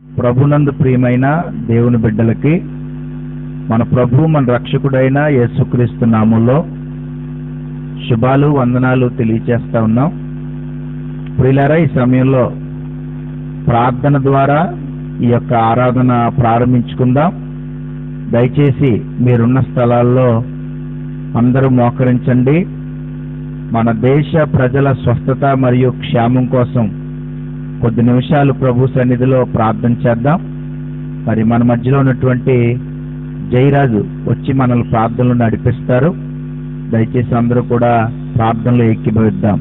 ప్రభునందు ప్రియమైన దేవుని బిడ్డలకి మన ప్రభు మన రక్షకుడైన యేసుక్రీస్తు నామంలో శుభాలు వందనాలు తెలియచేస్తా ఉన్నాం ప్రియులారా ఈ సమయంలో ప్రార్థన ద్వారా ఈ యొక్క ఆరాధన ప్రారంభించుకుందాం దయచేసి మీరున్న స్థలాల్లో అందరూ మోకరించండి మన దేశ ప్రజల స్వస్థత మరియు క్షేమం కోసం కొద్ది నిమిషాలు ప్రభు సన్నిధిలో ప్రార్థన చేద్దాం మరి మన మధ్యలో ఉన్నటువంటి జయరాజు వచ్చి మనల్ని ప్రార్థనలు నడిపిస్తారు దయచేసి అందరూ కూడా ప్రార్థనలో ఎక్కిభవిద్దాం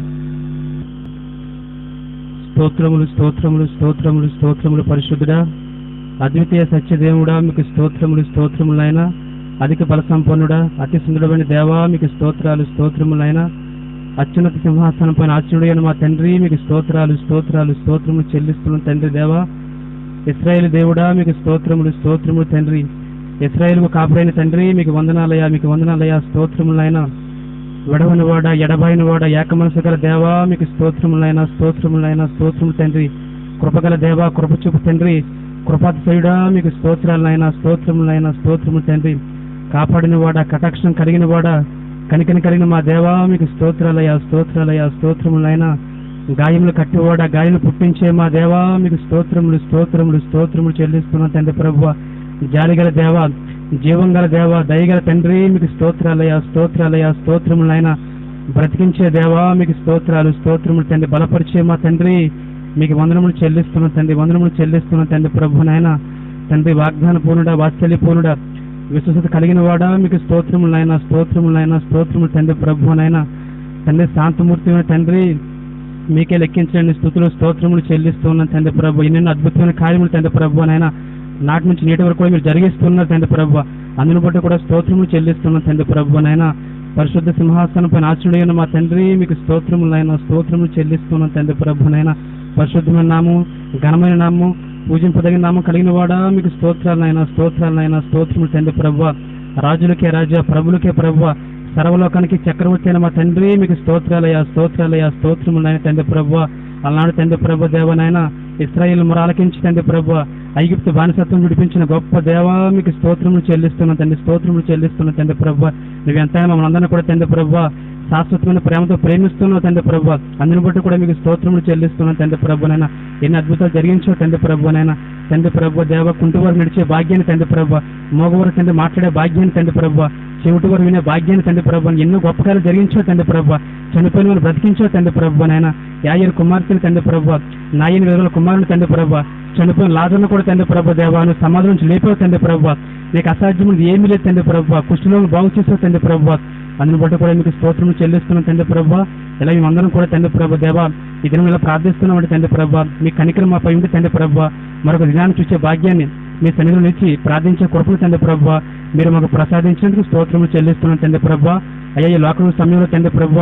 స్తోత్రములు స్తోత్రములు స్తోత్రములు స్తోత్రములు పరిశుద్ధుడా అద్వితీయ సత్యదేవుడా మీకు స్తోత్రములు స్తోత్రములైన అధిక బల సంపన్నుడా అతి సుందరమైన దేవా మీకు స్తోత్రాలు స్తోత్రములైన అత్యున్నత సింహాసనం పైన ఆశ్చర్యుడైన మా తండ్రి మీకు స్తోత్రాలు స్తోత్రాలు స్తోత్రములు చెల్లిస్తున్న తండ్రి దేవా ఇస్రాయేల్ దేవుడా మీకు స్తోత్రములు స్తోత్రములు తండ్రి ఇస్రాయేల్కు కాపురైన తండ్రి మీకు వందనాలయ మీకు వందనాలయ స్తోత్రములైన విడవని వాడ ఎడబాయిన వాడ ఏక మనసు గల దేవా మీకు స్తోత్రములైన స్తోత్రములైన స్తోత్రములు తండ్రి కృపగల దేవా కృప చూపు తండ్రి కృపాతిశయుడా మీకు స్తోత్రాలైన స్తోత్రములైన స్తోత్రములు తండ్రి కాపాడిన వాడ కటాక్షం కలిగిన వాడ కనికని కలిగిన మా దేవా మీకు స్తోత్రాలయ స్తోత్రాలయ స్తోత్రములైన గాయములు కట్టివాడ గాయలు పుట్టించే మా దేవా మీకు స్తోత్రములు స్తోత్రములు స్తోత్రములు చెల్లిస్తున్న తండ్రి ప్రభు జాలిగల దేవ జీవం గల దేవ దయగల తండ్రి మీకు స్తోత్రాలయ స్తోత్రాలయ స్తోత్రములైన బ్రతికించే దేవా మీకు స్తోత్రాలు స్తోత్రములు తండ్రి బలపరిచే మా తండ్రి మీకు వందనములు చెల్లిస్తున్న తండ్రి వందనములు చెల్లిస్తున్న తండ్రి ప్రభునైన తండ్రి వాగ్దాన పూర్ణుడా వాత్సల్య పూర్ణుడా విశ్వసత కలిగిన వాడా మీకు స్తోత్రములైన స్తోత్రములైన స్తోత్రములు తండ్రి ప్రభునైనా తండ్రి శాంతమూర్తి తండ్రి మీకే లెక్కించండి స్థుతులు స్తోత్రములు చెల్లిస్తున్న తండ్రి ప్రభు ఎన్నెన్నో అద్భుతమైన కార్యములు తండ్రి ప్రభు నైనా నాటి నుంచి నేటి వరకు కూడా మీరు జరిగిస్తున్నారు తండ్రి ప్రభు అందును బట్టి కూడా స్తోత్రములు చెల్లిస్తున్న తండ్రి ప్రభు నైనా పరిశుద్ధ సింహాసనం పైన ఆశ్రయుడైన మా తండ్రి మీకు స్తోత్రములైన స్తోత్రములు చెల్లిస్తున్న తండ్రి ప్రభునైనా పరిశుద్ధమైన నామం ఘనమైన నామం పూజింపదగిన నామం కలిగిన వాడా మీకు స్తోత్రాలైనా స్తోత్రాలైనా స్తోత్రములు తండ్రి ప్రభు రాజులకే రాజా ప్రభులకే ప్రభు సర్వలోకానికి చక్రవర్తి అయిన మా తండ్రి మీకు స్తోత్రాలయ స్తోత్రాలయ స్తోత్రములైన తండ్రి ప్రభు అలనాడు తండ్రి ప్రభు దేవనైన ఇస్రాయిల్ మురాలకించి తండ్రి ప్రభు ఐగుప్తు బానిసత్వం విడిపించిన గొప్ప దేవ మీకు స్తోత్రములు చెల్లిస్తున్న తండ్రి స్తోత్రములు చెల్లిస్తున్న తండ్రి ప్రభు నువ్వు ఎంతైనా మమ్మల్ని అందరినీ కూడా తండ్రి ప్రభు శాశ్వతమైన ప్రేమతో ప్రేమిస్తున్నావు తండ్రి ప్రభు అందుని బట్టి కూడా మీకు స్తోత్రములు చెల్లిస్తున్నాను తండ్రి ప్రభునైనా ఎన్ని అద్భుతాలు జరిగించో తండ్రి ప్రభునైనా తండ్రి ప్రభు దేవ కుంటువారు నడిచే భాగ్యాన్ని తండ్రి ప్రభు మోగవారు తండ్రి మాట్లాడే భాగ్యాన్ని తండ్రి ప్రభు చెవిటి వారు వినే భాగ్యాన్ని తండ్రి ప్రభు ఎన్నో గొప్ప కార్యాలు జరిగించో తండ్రి ప్రభు చనిపోయిన వాళ్ళు బ్రతికించో తండ్రి ప్రభు నాయన యాయర్ కుమార్తెని తండ్రి ప్రభు నాయని విధుల కుమారుని తండ్రి ప్రభు చనిపోయిన లాజర్ను కూడా తండ్రి ప్రభు దేవా నువ్వు సమాధి నుంచి లేపావు తండ్రి ప్రభు నీకు అసాధ్యమైనది ఏమీ లేదు తండ్రి ప్రభు కుష్ఠులను బాగు చేసావు తండ్రి ప్రభు అందుని బట్టి కూడా మీకు స్తోత్రం చెల్లిస్తున్నాం తండ్రి ప్రభు ఇలా మేమందరం కూడా తండ్రి ప్రభు దేవా ఈ దినం ఇలా ప్రార్థిస్తున్నాం తండ్రి ప్రభు మీ కనికరం మాపై ఉండి తండ్రి ప్రభు మరొక దినాన్ని చూసే భాగ్యాన్ని మీ సన్నిధిలో నుంచి ప్రార్థించే కృపను తండ్రి ప్రభు మీరు మాకు ప్రసాదించేందుకు స్తోత్రము చెల్లిస్తున్నాం తండ్రి ప్రభు అయ్యా ఈ లోకం సమయంలో తండ్రి ప్రభు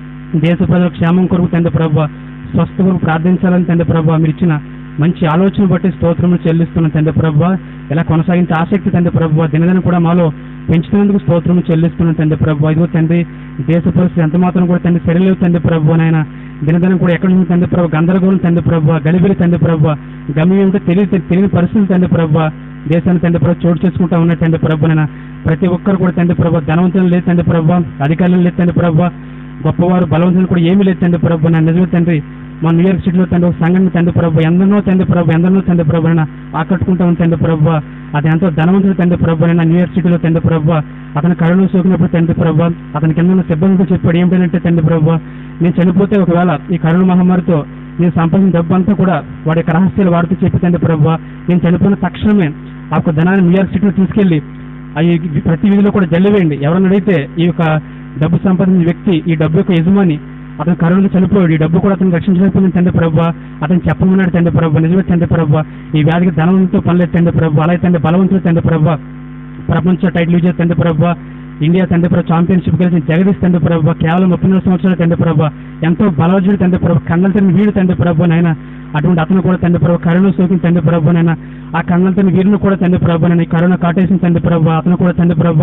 దేశ ప్రజల క్షేమం కొరకు తండ్రి ప్రభు స్వస్థ కొరకు ప్రార్థించాలని తండ్రి ప్రభు మీరు ఇచ్చిన మంచి ఆలోచన బట్టి స్తోత్రములు చెల్లిస్తున్న తండ్రి ప్రభు ఇలా కొనసాగించే ఆసక్తి తండ్రి ప్రభు దినదిన కూడా మాలో పెంచుతున్నందుకు స్తోత్రము చెల్లిస్తున్న తండ్రి ప్రభు ఇదిగో తండ్రి దేశ పరిస్థితి ఎంత మాత్రం కూడా తండ్రి సరిలేవు తండ్రి ప్రభు నాయన దినదినం కూడా ఎక్కడ నుంచి తండ్రి ప్రభు గందరగోళం తండ్రి ప్రభు గలిబిలి తండ్రి ప్రభు గమ్యం ఏమిటో తెలియదు తెలియని పరిస్థితులు తండ్రి ప్రభు దేశాన్ని తండ్రి ప్రభు చోటు చేసుకుంటా ఉన్న తండ్రి ప్రభు నాయన ప్రతి ఒక్కరు కూడా తండ్రి ప్రభు ధనవంతులు లేదు తండ్రి ప్రభు అధికారులు లేదు తండ్రి ప్రభు గొప్పవారు బలవంతులు కూడా ఏమీ లేదు తండ్రి ప్రభు నా నిజమే తండ్రి మా న్యూయార్క్ సిటీలో తండ్రి ఒక సంఘటన తండ్రి ప్రభు ఎందరినో తండ్రి ప్రభు ఎందరినో తండ్రి ప్రభు అయినా ఆకట్టుకుంటా ఉంది తండ్రి ప్రభు అది ఎంతో ధనవంతుడు తండ్రి ప్రభు అయినా న్యూయార్క్ సిటీలో తండ్రి ప్రభు అతని కరుణ సోకినప్పుడు తండ్రి ప్రభు అతని కింద ఉన్న సిబ్బందితో చెప్పాడు ఏమిటంటే తండ్రి ప్రభు నేను చనిపోతే ఒకవేళ ఈ కరుణ మహమ్మారితో నేను సంపాదించిన డబ్బు అంతా కూడా వాడి యొక్క రహస్యాలు వాడితో చెప్పి తండ్రి ప్రభు నేను చనిపోయిన తక్షణమే ఆ యొక్క ధనాన్ని న్యూయార్క్ సిటీలో తీసుకెళ్లి అవి ప్రతి వీధిలో కూడా జల్లివేయండి ఎవరన్నా అడిగితే ఈ యొక్క డబ్బు సంపాదించిన వ్యక్తి ఈ డబ్బు యొక్క యజమాని అతను కరోనా చనిపోయాడు ఈ డబ్బు కూడా అతను రక్షించలేకపోయింది తండ్రి ప్రభు అతను చెప్పమన్నాడు తండ్రి ప్రభు నిజమే తండ్రి ప్రభు ఈ వ్యాధికి ధనవంతుతో పనిలేదు తండ్రి ప్రభు అలాగే తండ్రి బలవంతుడు తండ్రి ప్రభు ప్రపంచ టైటిల్ విజయ్ తండ్రి ప్రభు ఇండియా తండ్రి ప్రభు ఛాంపియన్షిప్ గెలిచిన జగదీష్ తండ్రి ప్రభు కేవలం ముప్పై నాలుగు సంవత్సరాలు తండ్రి ప్రభు ఎంతో బలవజుడు తండ్రి ప్రభు కన్నల తండ్రి వీడు తండ్రి ప్రభు నాయన అటువంటి అతను కూడా తండ్రి ప్రభు కరుణ సోకిన తండ్రి ప్రభు నాయన ఆ కన్నల తండ్రి వీరిని కూడా తండ్రి ప్రభు నాయన ఈ కరోనా కాటేసిన తండ్రి ప్రభు అతను కూడా తండ్రి ప్రభు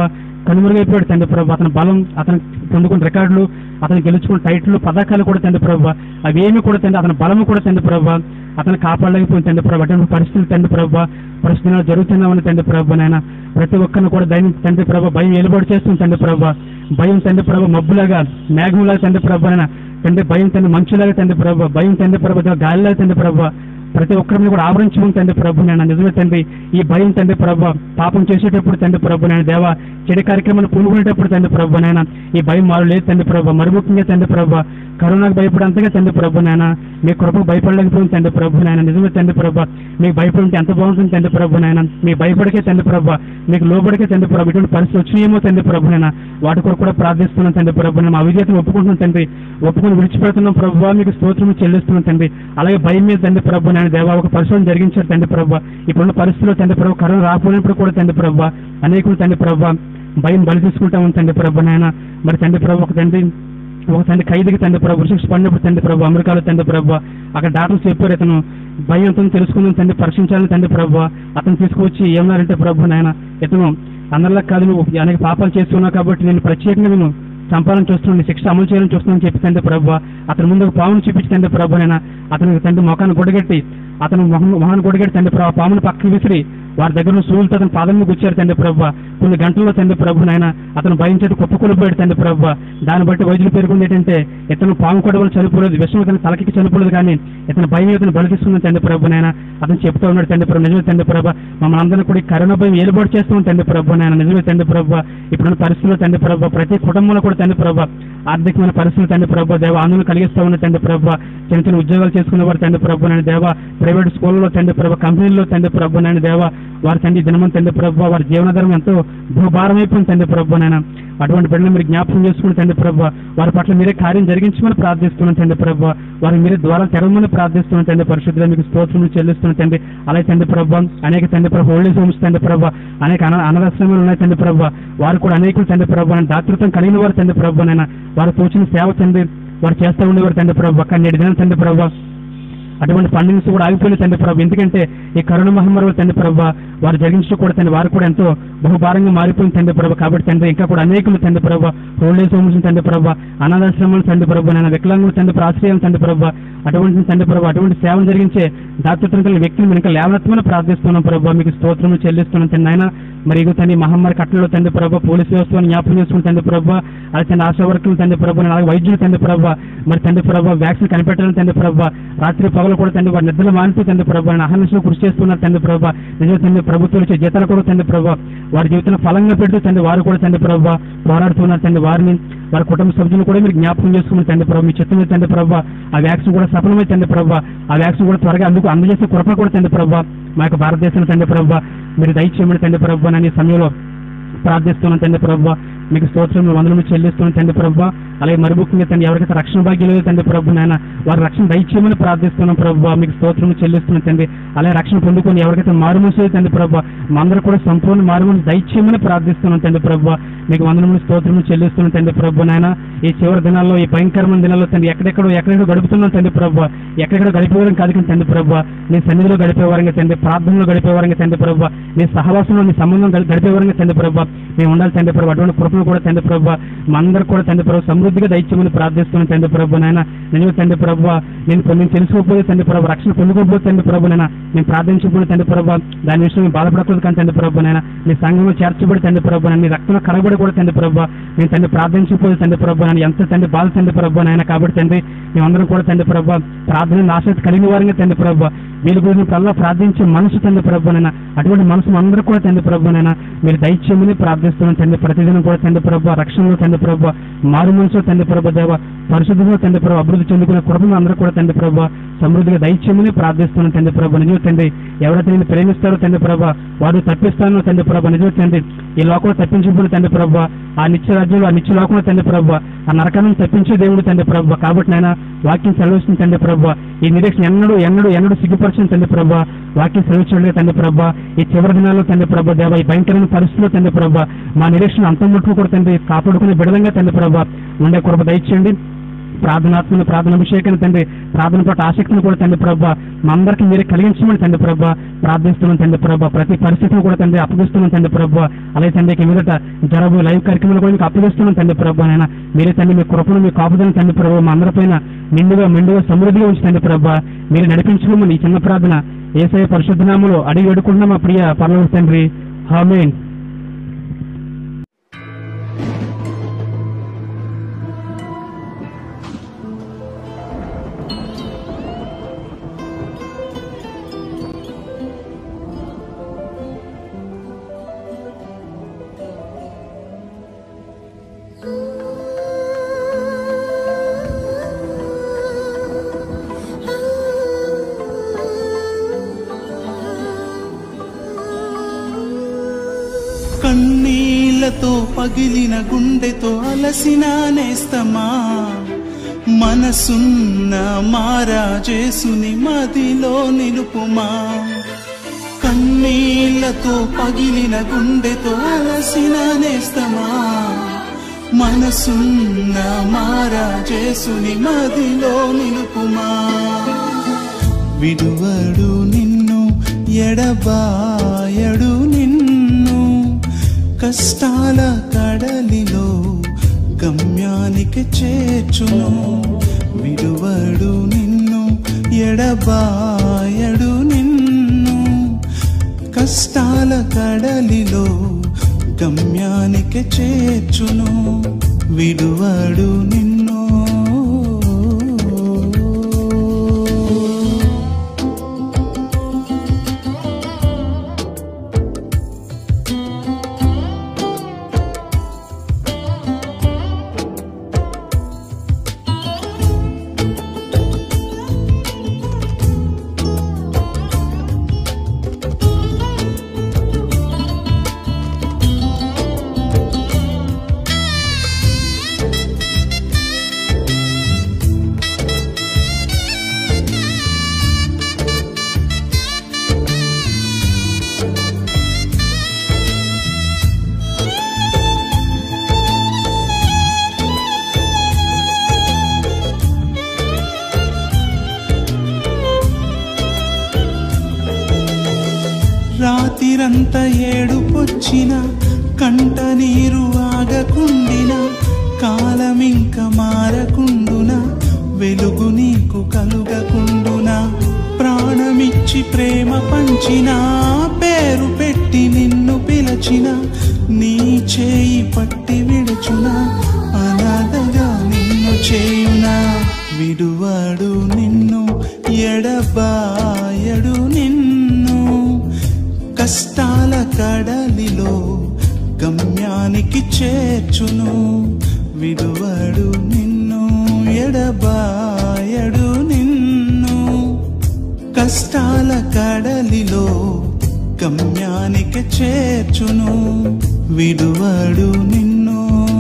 కనుమరుగైపోయాడు తండ్రి ప్రభు అతని బలం అతను పొందుకున్న రికార్డులు అతను గెలుచుకున్న టైటిల్ పథకాలు కూడా తండ్రి ప్రభు అవి ఏమి కూడా తండ్రి అతని బలము కూడా తండ్రి ప్రభు అతను కాపాడలేకపోయింది తండ్రి ప్రభు అటువంటి పరిస్థితులు తండ్రి ప్రభు పరిస్థితులు జరుగుతున్నామని తండ్రి ప్రభు నాయన ప్రతి ఒక్కరిని కూడా దైవం తండ్రి ప్రభు భయం ఏలుబడి చేస్తుంది తండ్రి ప్రభు భయం తండ్రి ప్రభు మబ్బులాగా మేఘంలాగా తండ్రి ప్రభు నాయన తండ్రి భయం తండ్రి మంచులాగా తండ్రి ప్రభు భయం తండ్రి ప్రభు గాలిలాగా తండ్రి ప్రభు ప్రతి ఒక్కరిని కూడా ఆవరించి ఉంది తండ్రి ప్రభు నేను నిజమే తండ్రి ఈ భయం తండ్రి ప్రభు పాపం చేసేటప్పుడు తండ్రి ప్రభు నేను దేవ చెడు కార్యక్రమాలు పూనుకునేటప్పుడు తండ్రి ప్రభు నాయన ఈ భయం మారు లేదు తండ్రి ప్రభు మరుముఖ్యంగా తండ్రి ప్రభు కరోనాకు భయపడంతగా తండ్రి ప్రభు నాయన మీ కృపకు భయపడలేకపోయింది తండ్రి ప్రభు నాయన నిజమే తండ్రి ప్రభు మీకు భయపడితే ఎంత బాగుంటుంది తండ్రి ప్రభు నాయన మీ భయపడికే తండ్రి ప్రభు మీకు లోబడికే తండ్రి ప్రభు ఇటువంటి పరిస్థితి వచ్చినాయేమో తండ్రి ప్రభు నాయన వాటి కొరకు కూడా ప్రార్థిస్తున్నాం తండ్రి ప్రభు నేను మా విజేతను ఒప్పుకుంటున్నాం తండ్రి ఒప్పుకొని విడిచిపెడుతున్నాం ప్రభు మీకు స్తోత్రం చెల్లిస్తున్నాం తండ్రి అలాగే భయం మీద తండ్రి ప్రభు నాయన దేవా ఒక పరిశోధన జరిగించారు తండ్రి ప్రభు ఇప్పుడున్న పరిస్థితుల్లో తండ్రి ప్రభు కరోనా రాకపోయినప్పుడు కూడా తండ్రి ప్రభు అనేకులు తండ్రి ప్రభు భయం బలి తీసుకుంటా ఉంది తండ్రి ప్రభు నాయన మరి తండ్రి ప్రభు ఒక తండ్రి ఒక తండ్రి ఖైదీకి తండ్రి ప్రభు శిక్ష పడినప్పుడు తండ్రి ప్రభు అమెరికాలో తండ్రి ప్రభు అక్కడ డాక్టర్స్ చెప్పారు ఇతను భయంతో తెలుసుకుందాం తండ్రి పరీక్షించాలని తండ్రి ప్రభు అతను తీసుకువచ్చి ఏమన్నారంటే ప్రభు నాయన ఇతను అందరిలా కాదు నువ్వు అనేక పాపాలు చేస్తున్నావు కాబట్టి నేను ప్రత్యేకంగా నేను చంపాలని చూస్తున్నాను నీ శిక్ష అమలు చేయాలని చూస్తున్నాను చెప్పి తండ్రి ప్రభు అతని ముందు ఒక పామును చూపించి తండ్రి ప్రభు నాయన అతనికి తండ్రి మొఖాన్ని గొడగట్టి అతను మొహం మొహాన్ని గొడగట్టి తండ్రి ప్రభు ఆ పామును పక్కకి విసిరి వారి దగ్గర ఉన్న సూలుతో అతను పాదం మీద గుచ్చారు తండ్రి ప్రభు కొన్ని గంటల్లో తండ్రి ప్రభు నాయన అతను భయించేది కుప్పకొలిపోయాడు తండ్రి ప్రభు దాన్ని బట్టి వైద్యులు పేర్కొంది ఏంటంటే ఇతను పాము కొడవలు చనిపోలేదు విషయం ఇతను తలకి చనిపోలేదు కానీ ఇతను భయం ఇతను బలి తీసుకుంది తండ్రి ప్రభు నాయన అతను చెప్తూ ఉన్నాడు తండ్రి ప్రభు నిజమే తండ్రి ప్రభు మమ్మల్ని అందరినీ కూడా ఈ కరోనా భయం ఏలుబాటు చేస్తాం తండ్రి ప్రభు నాయన నిజమే తండ్రి ప్రభు ఇప్పుడున్న పరిస్థితుల్లో తండ్రి ప్రభు ప్రతి కుటుంబంలో కూడా తండ్రి ప్రభు ఆర్థికమైన పరిస్థితులు తండ్రి ప్రభు దేవ ఆందోళన కలిగిస్తూ ఉన్న తండ్రి ప్రభు చిన్న చిన్న ఉద్యోగాలు చేసుకునేవారు తండ్రి ప్రభు నాయన దేవ ప్రైవేట్ స్కూళ్ళలో తండ్రి ప్రభు కంపెనీల్లో తండ్రి ప్రభు నాయన దేవ వారి తండ్రి దినమని తండ్రి ప్రభు వారి జీవనాధారం ఎంతో భూభారమైపోయింది తండ్రి ప్రభు నాయన అటువంటి బిడ్డలు మీరు జ్ఞాపకం చేసుకుని తండ్రి ప్రభు వారి పట్ల మీరే కార్యం జరిగించమని ప్రార్థిస్తున్నాను తండ్రి ప్రభు వారి మీరే ద్వారా తెరవమని ప్రార్థిస్తున్నాను తండ్రి పరిశుద్ధులు మీకు స్తోత్రం చెల్లిస్తున్నాను తండ్రి అలాగే తండ్రి ప్రభు అనేక తండ్రి ప్రభు ఓల్డేజ్ హోమ్స్ తండ్రి ప్రభు అనేక అన అనాథాశ్రమాలు ఉన్నాయి తండ్రి ప్రభు వారు కూడా అనేకులు తండ్రి ప్రభు దాతృత్వం కలిగిన వారు తండ్రి ప్రభు నైనా వారు తోచిన సేవ తండ్రి వారు చేస్తూ ఉండేవారు తండ్రి ప్రభు అక్కడ నేడు దినం తండ్రి ప్రభు అటువంటి ఫండింగ్స్ కూడా ఆగిపోయిన తండ్రి ప్రభు ఎందుకంటే ఈ కరోనా మహమ్మారి వల్ల తండ్రి ప్రభు వారు జరిగించడం కూడా తండ్రి వారు కూడా ఎంతో బహుభారంగా మారిపోయింది తండ్రి ప్రభు కాబట్టి తండ్రి ఇంకా కూడా అనేకులు తండ్రి ప్రభు ఓల్డేజ్ హోమ్స్ తండ్రి ప్రభు అనాథాశ్రమాలు తండ్రి ప్రభు నేను వికలాంగులు తండ్రి ప్రభు ఆశ్రయం తండ్రి ప్రభు అటువంటి తండ్రి ప్రభు అటువంటి సేవలు జరిగించే దాతృత్వం కలిగిన వ్యక్తులు మేము ఇంకా లేవనెత్తమని ప్రార్థిస్తున్నాం ప్రభు మీకు స్తోత్రం చెల్లిస్తున్నాం తండ్రి ఆయన మరి ఇగో తండ్రి మహమ్మారి కట్టలో తండ్రి ప్రభు పోలీస్ వ్యవస్థను జ్ఞాపకం చేసుకుని తండ్రి ప్రభు అది తండ్రి ఆశా వర్కులు తండ్రి ప్రభు అలాగే వైద్యులు తండ్రి ప్రభు మరి తండ్రి ప్రభు వ్యాక్సిన్ కనిపెట్టాలని తండ్రి ప్రభు రాత్రి పగలు కూడా తండ్రి వారి నిద్రలు మానిపి తండ్రి ప్రభు ఆయన అహర్నిశలు కృషి చేస్తున్నారు తండ్రి ప్రభు నిజంగా తండ్రి ప్రభుత్వం ఇచ్చే జీతాలు కూడా తండ్రి ప్రభు వారి జీవితంలో ఫలంగా పెడుతూ తండ్రి వారు కూడా తండ్రి ప్రభు పోరాడుతున్నారు తండ్రి వారిని వారి కుటుంబ సభ్యులు కూడా మీరు జ్ఞాపకం చేసుకుని తండ్రి ప్రభు మీ చిత్తం మీద తండ్రి ప్రభు ఆ వ్యాక్సిన్ కూడా సఫలమై తండ్రి ప్రభు ఆ వ్యాక్సిన్ కూడా త్వరగా అందుకు అందజేసే కృప కూడా తండ్రి ప్రభు మా యొక్క భారతదేశంలో తండ్రి ప్రభు మీరు దయచేయమని తండ్రి ప్రభు అని సమయంలో ప్రార్థిస్తున్నాను తండ్రి ప్రభు మీకు స్తోత్రం వందనము చెల్లిస్తున్నాను తండ్రి ప్రభు అలాగే మరి ముఖ్యంగా తండ్రి ఎవరికైతే రక్షణ భాగ్యం లేదు తండ్రి ప్రభు నాయన వారి రక్షణ దయచేయమని ప్రార్థిస్తున్నాం ప్రభు మీకు స్తోత్రం చెల్లిస్తున్నాను తండ్రి అలాగే రక్షణ పొందుకొని ఎవరికైతే మారుమూసేది తండ్రి ప్రభు మా అందరూ కూడా సంపూర్ణ మారుమూసి దయచేయమని ప్రార్థిస్తున్నాం తండ్రి ప్రభు మీకు వందనములు స్తోత్రము చెల్లిస్తున్నాం తండ్రి ప్రభు నాయన ఈ చివరి దినాల్లో ఈ భయంకరమైన దినాల్లో తండ్రి ఎక్కడెక్కడో ఎక్కడెక్కడో గడుపుతున్నాం తండ్రి ప్రభు ఎక్కడెక్కడ గడిపేవారం కాదు కానీ తండ్రి ప్రభు నీ సన్నిధిలో గడిపేవారంగా తండ్రి ప్రార్థనలో గడిపేవారంగా తండ్రి ప్రభు నీ సహవాసంలో నీ సంబంధం గడి- గడిపేవారంగా తండ్రి ప్రభు మేము ఉండాలి తండ్రి ప్రభు అటువంటి కృపను కూడా తండ్రి ప్రభు మా అందరూ కూడా తండ్రి ప్రభు సమృద్ధిగా దయచేయమని ప్రార్థిస్తున్నాను తండ్రి ప్రభు నాయన నేను తండ్రి ప్రభు నేను నేను తెలుసుకోకపోతే తండ్రి ప్రభు రక్షణ పొందుకోకపోతే తండ్రి ప్రభు నాయన నేను ప్రార్థించకపోతే తండ్రి ప్రభు దాని విషయం మేము బాధపడకూడదు కానీ తండ్రి ప్రభు నాయన నీ సంఘంలో చేర్చబడి తండ్రి ప్రభు నాయన నీ రక్తంలో కడబడి కూడా తండ్రి ప్రభు నేను తండ్రి ప్రార్థించకపోతే తండ్రి ప్రభు నాయన ఎంత తండ్రి బాధ తండ్రి ప్రభు నాయన కాబట్టి తండ్రి మేమందరం కూడా తండ్రి ప్రభు ప్రార్థన ఆసక్తి కలిగిన వారంగా తండ్రి ప్రభు వీళ్ళ గురించి కల్లా ప్రార్థించే మనసు తండ్రి ప్రభునైనా అటువంటి మనసు అందరూ కూడా తండ్రి ప్రభునైనా మీరు దయచేయమని ప్రార్థిస్తున్నాం తండ్రి ప్రతిదినం కూడా తండ్రి ప్రభు రక్షణలో తండ్రి ప్రభు మారు మనసు తండ్రి ప్రభు దేవ పరిశుద్ధంలో తండ్రి ప్రభు అభివృద్ధి చెందుకునే కృపను అందరూ కూడా తండ్రి ప్రభు సమృద్ధిగా దయచేయమని ప్రార్థిస్తున్నాం తండ్రి ప్రభు నిజమే తండ్రి ఎవరైతే నేను ప్రేమిస్తారో తండ్రి ప్రభు వారు తప్పిస్తానో తండ్రి ప్రభు నిజమే తండ్రి ఈ లోకంలో తప్పించబడిన తండ్రి ప్రభు ఆ నిత్య రాజ్యంలో ఆ నిత్య లోకంలో తండ్రి ప్రభు ఆ నరకాలను తప్పించే దేవుడు తండ్రి ప్రభు కాబట్టి నాయన వాక్యం సెలవిస్తుంది తండ్రి ప్రభు ఈ నిరీక్షణ ఎన్నడూ ఎన్నడూ ఎన్నడూ సిగ్గుపరచని తండ్రి ప్రభు వాక్యం సెలవించండి తండ్రి ప్రభు ఈ చివరి దినాల్లో తండ్రి ప్రభు దేవ ఈ భయంకరమైన పరిస్థితుల్లో తండ్రి ప్రభు మా నిరీక్షణ అంతం మట్టుకు కూడా తండ్రి కాపాడుకునే బిడలంగా తండ్రి ప్రభు ఉండే కృప దయచేయండి ప్రార్థనాత్మను ప్రార్థన అభిషేకాన్ని తండ్రి ప్రార్థన పట్ల ఆసక్తిని కూడా తండ్రి ప్రభా మా అందరికీ మీరే కలిగించమని తండ్రి ప్రభా ప్రార్థిస్తున్నాం తండ్రి ప్రభా ప్రతి పరిస్థితిని కూడా తండ్రి అప్పగిస్తున్నాం తండ్రి ప్రభా అలాగే తండ్రి ఇక మీదట జరబు లైవ్ కార్యక్రమాలు కూడా మీకు అప్పగిస్తున్నాం తండ్రి ప్రభా నాయన మీరే తండ్రి మీ కృపను మీ కాపుదలను తండ్రి ప్రభా మా అందరిపైన నిండుగా మెండుగా సమృద్ధిగా ఉంచి తండ్రి ప్రభా మీరు నడిపించుకోమని ఈ చిన్న ప్రార్థన ఏసఐ పరిశుద్ధనామలో అడిగి వేడుకుంటున్నాం మా ప్రియ పర్లవ తండ్రి హామేన్ కన్నీళ్లతో పగిలిన గుండెతో అలసిన నేస్తమా మనసున్న మారాజేసుని మదిలో నిలుపుమా కన్నీళ్లతో పగిలిన గుండెతో అలసిన నేస్తమా మనసున్న మారాజేసుని మదిలో నిలుపుమా విడువడు నిన్ను ఎడబాయడు నిన్ను కష్టాల కడలిలో గమ్యానికి చేర్చును విడువడు నిన్ను ఎడబాయడు నిన్ను కష్టాల కడలిలో గమ్యానికి చేర్చును విడువడు నిన్ను రాతిరంత ఏడుపొచ్చిన కంట నీరు ఆగకుండిన కాలమింక మారకుండున వెలుగు నీకు కలుగకుండున ప్రాణమిచ్చి ప్రేమ పంచిన పేరు పెట్టి నిన్ను పిలచిన నీ చేయి పట్టి విడుచున అనాథగా నిన్ను చేయునా విడువాడు నిన్ను ఎడబాయడు నిన్ను కష్టాల కడలిలో గమ్యానికి చేర్చును విడువడు నిన్ను ఎడబాయడు నిన్ను కష్టాల కడలిలో గమ్యానికి చేర్చును విడువడు నిన్ను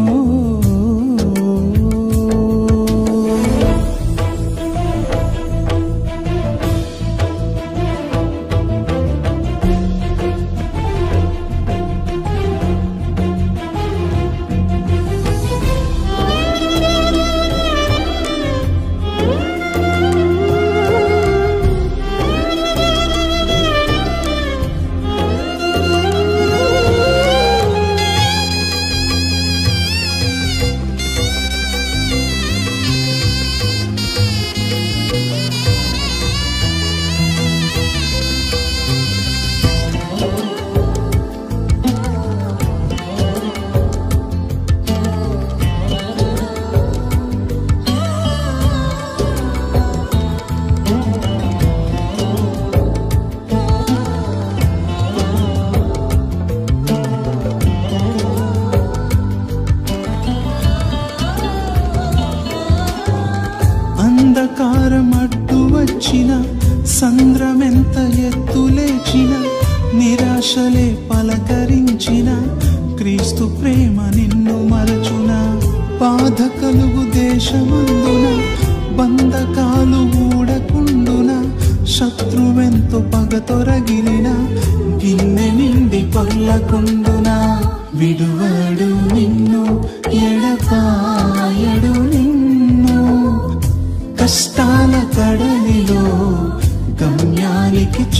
అంధకారం అడ్డు వచ్చిన సంద్రమెంత ఎత్తు లేచిన నిరాశలే పలకరించిన క్రీస్తు ప్రేమ నిన్ను మరచున బాధ కలుగు దేశమందున బంధకాలు ఊడకుండున శత్రువెంతో పగతొరగిలిన గిన్నె నిండి పల్లకుండున విడువడు నిన్ను ఎడపాయడు నిన్ను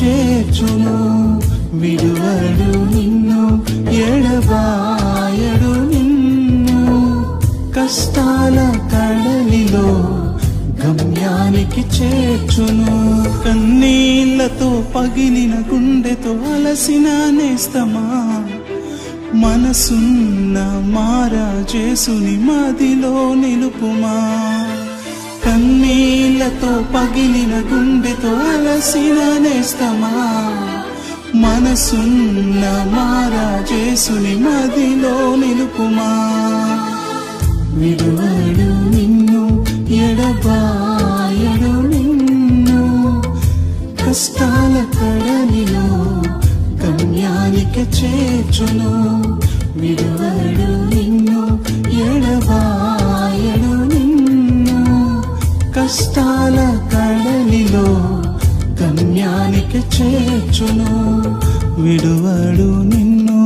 చేర్చును విడువడు నిన్ను ఎడబాయడు నిన్ను కష్టాల కడలిలో గమ్యానికి చేర్చును కన్నీళ్లతో పగిలిన గుండెతో అలసిన నేస్తమా మనసున్న మారా చేసుని మదిలో నిలుపుమా కన్నీళ్లతో పగిలిన గుండెతో అలసిన నేస్తమా మనసున్న మారా చేసుని మదిలో నిలుపుమా విడువడు నిన్ను ఎడబాయడు నిన్ను కష్టాల కడలిలో గమ్యానికి చేర్చును విడువడు నిన్ను ఎడబాయడు నిన్ను కష్టాల కడలిలో గమ్యానికి చేర్చును విడువడు నిన్ను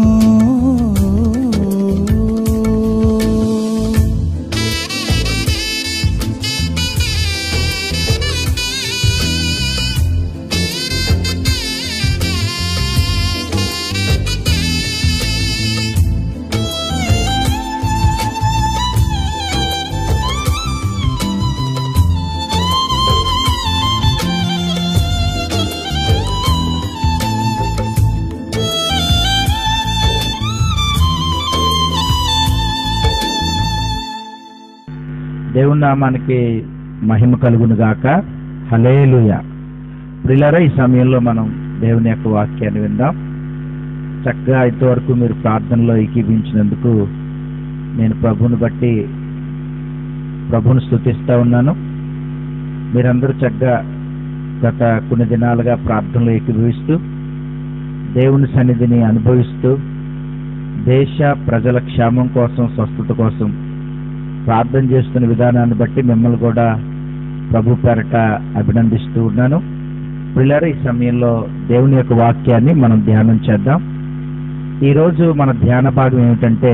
దేవుని నామానికి మహిమ కలుగును గాక హలేలుయ ప్రిలరా ఈ సమయంలో మనం దేవుని యొక్క వాక్యాన్ని విందాం చక్కగా ఇంతవరకు మీరు ప్రార్థనలో ఏకీభించినందుకు నేను ప్రభువుని బట్టి ప్రభువుని స్థుతిస్తా ఉన్నాను మీరందరూ చక్కగా గత కొన్ని దినాలుగా ప్రార్థనలో ఏకీభవిస్తూ దేవుని సన్నిధిని అనుభవిస్తూ దేశ ప్రజల క్షేమం కోసం స్వస్థత కోసం ప్రార్థన చేస్తున్న విధానాన్ని బట్టి మిమ్మల్ని కూడా ప్రభు పేరట అభినందిస్తూ ఉన్నాను పిల్లల ఈ సమయంలో దేవుని యొక్క వాక్యాన్ని మనం ధ్యానం చేద్దాం ఈరోజు మన ధ్యాన భాగం ఏమిటంటే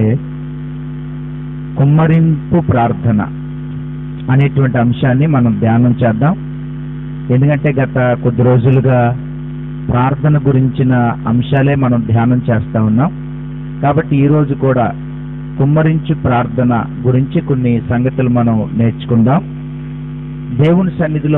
కుమ్మరింపు ప్రార్థన అనేటువంటి అంశాన్ని మనం ధ్యానం చేద్దాం ఎందుకంటే గత కొద్ది రోజులుగా ప్రార్థన గురించిన అంశాలే మనం ధ్యానం చేస్తా ఉన్నాం కాబట్టి ఈ రోజు కూడా కుమ్మరించు ప్రార్థన గురించి కొన్ని సంగతులు మనం నేర్చుకుందాం దేవుని సన్నిధిలో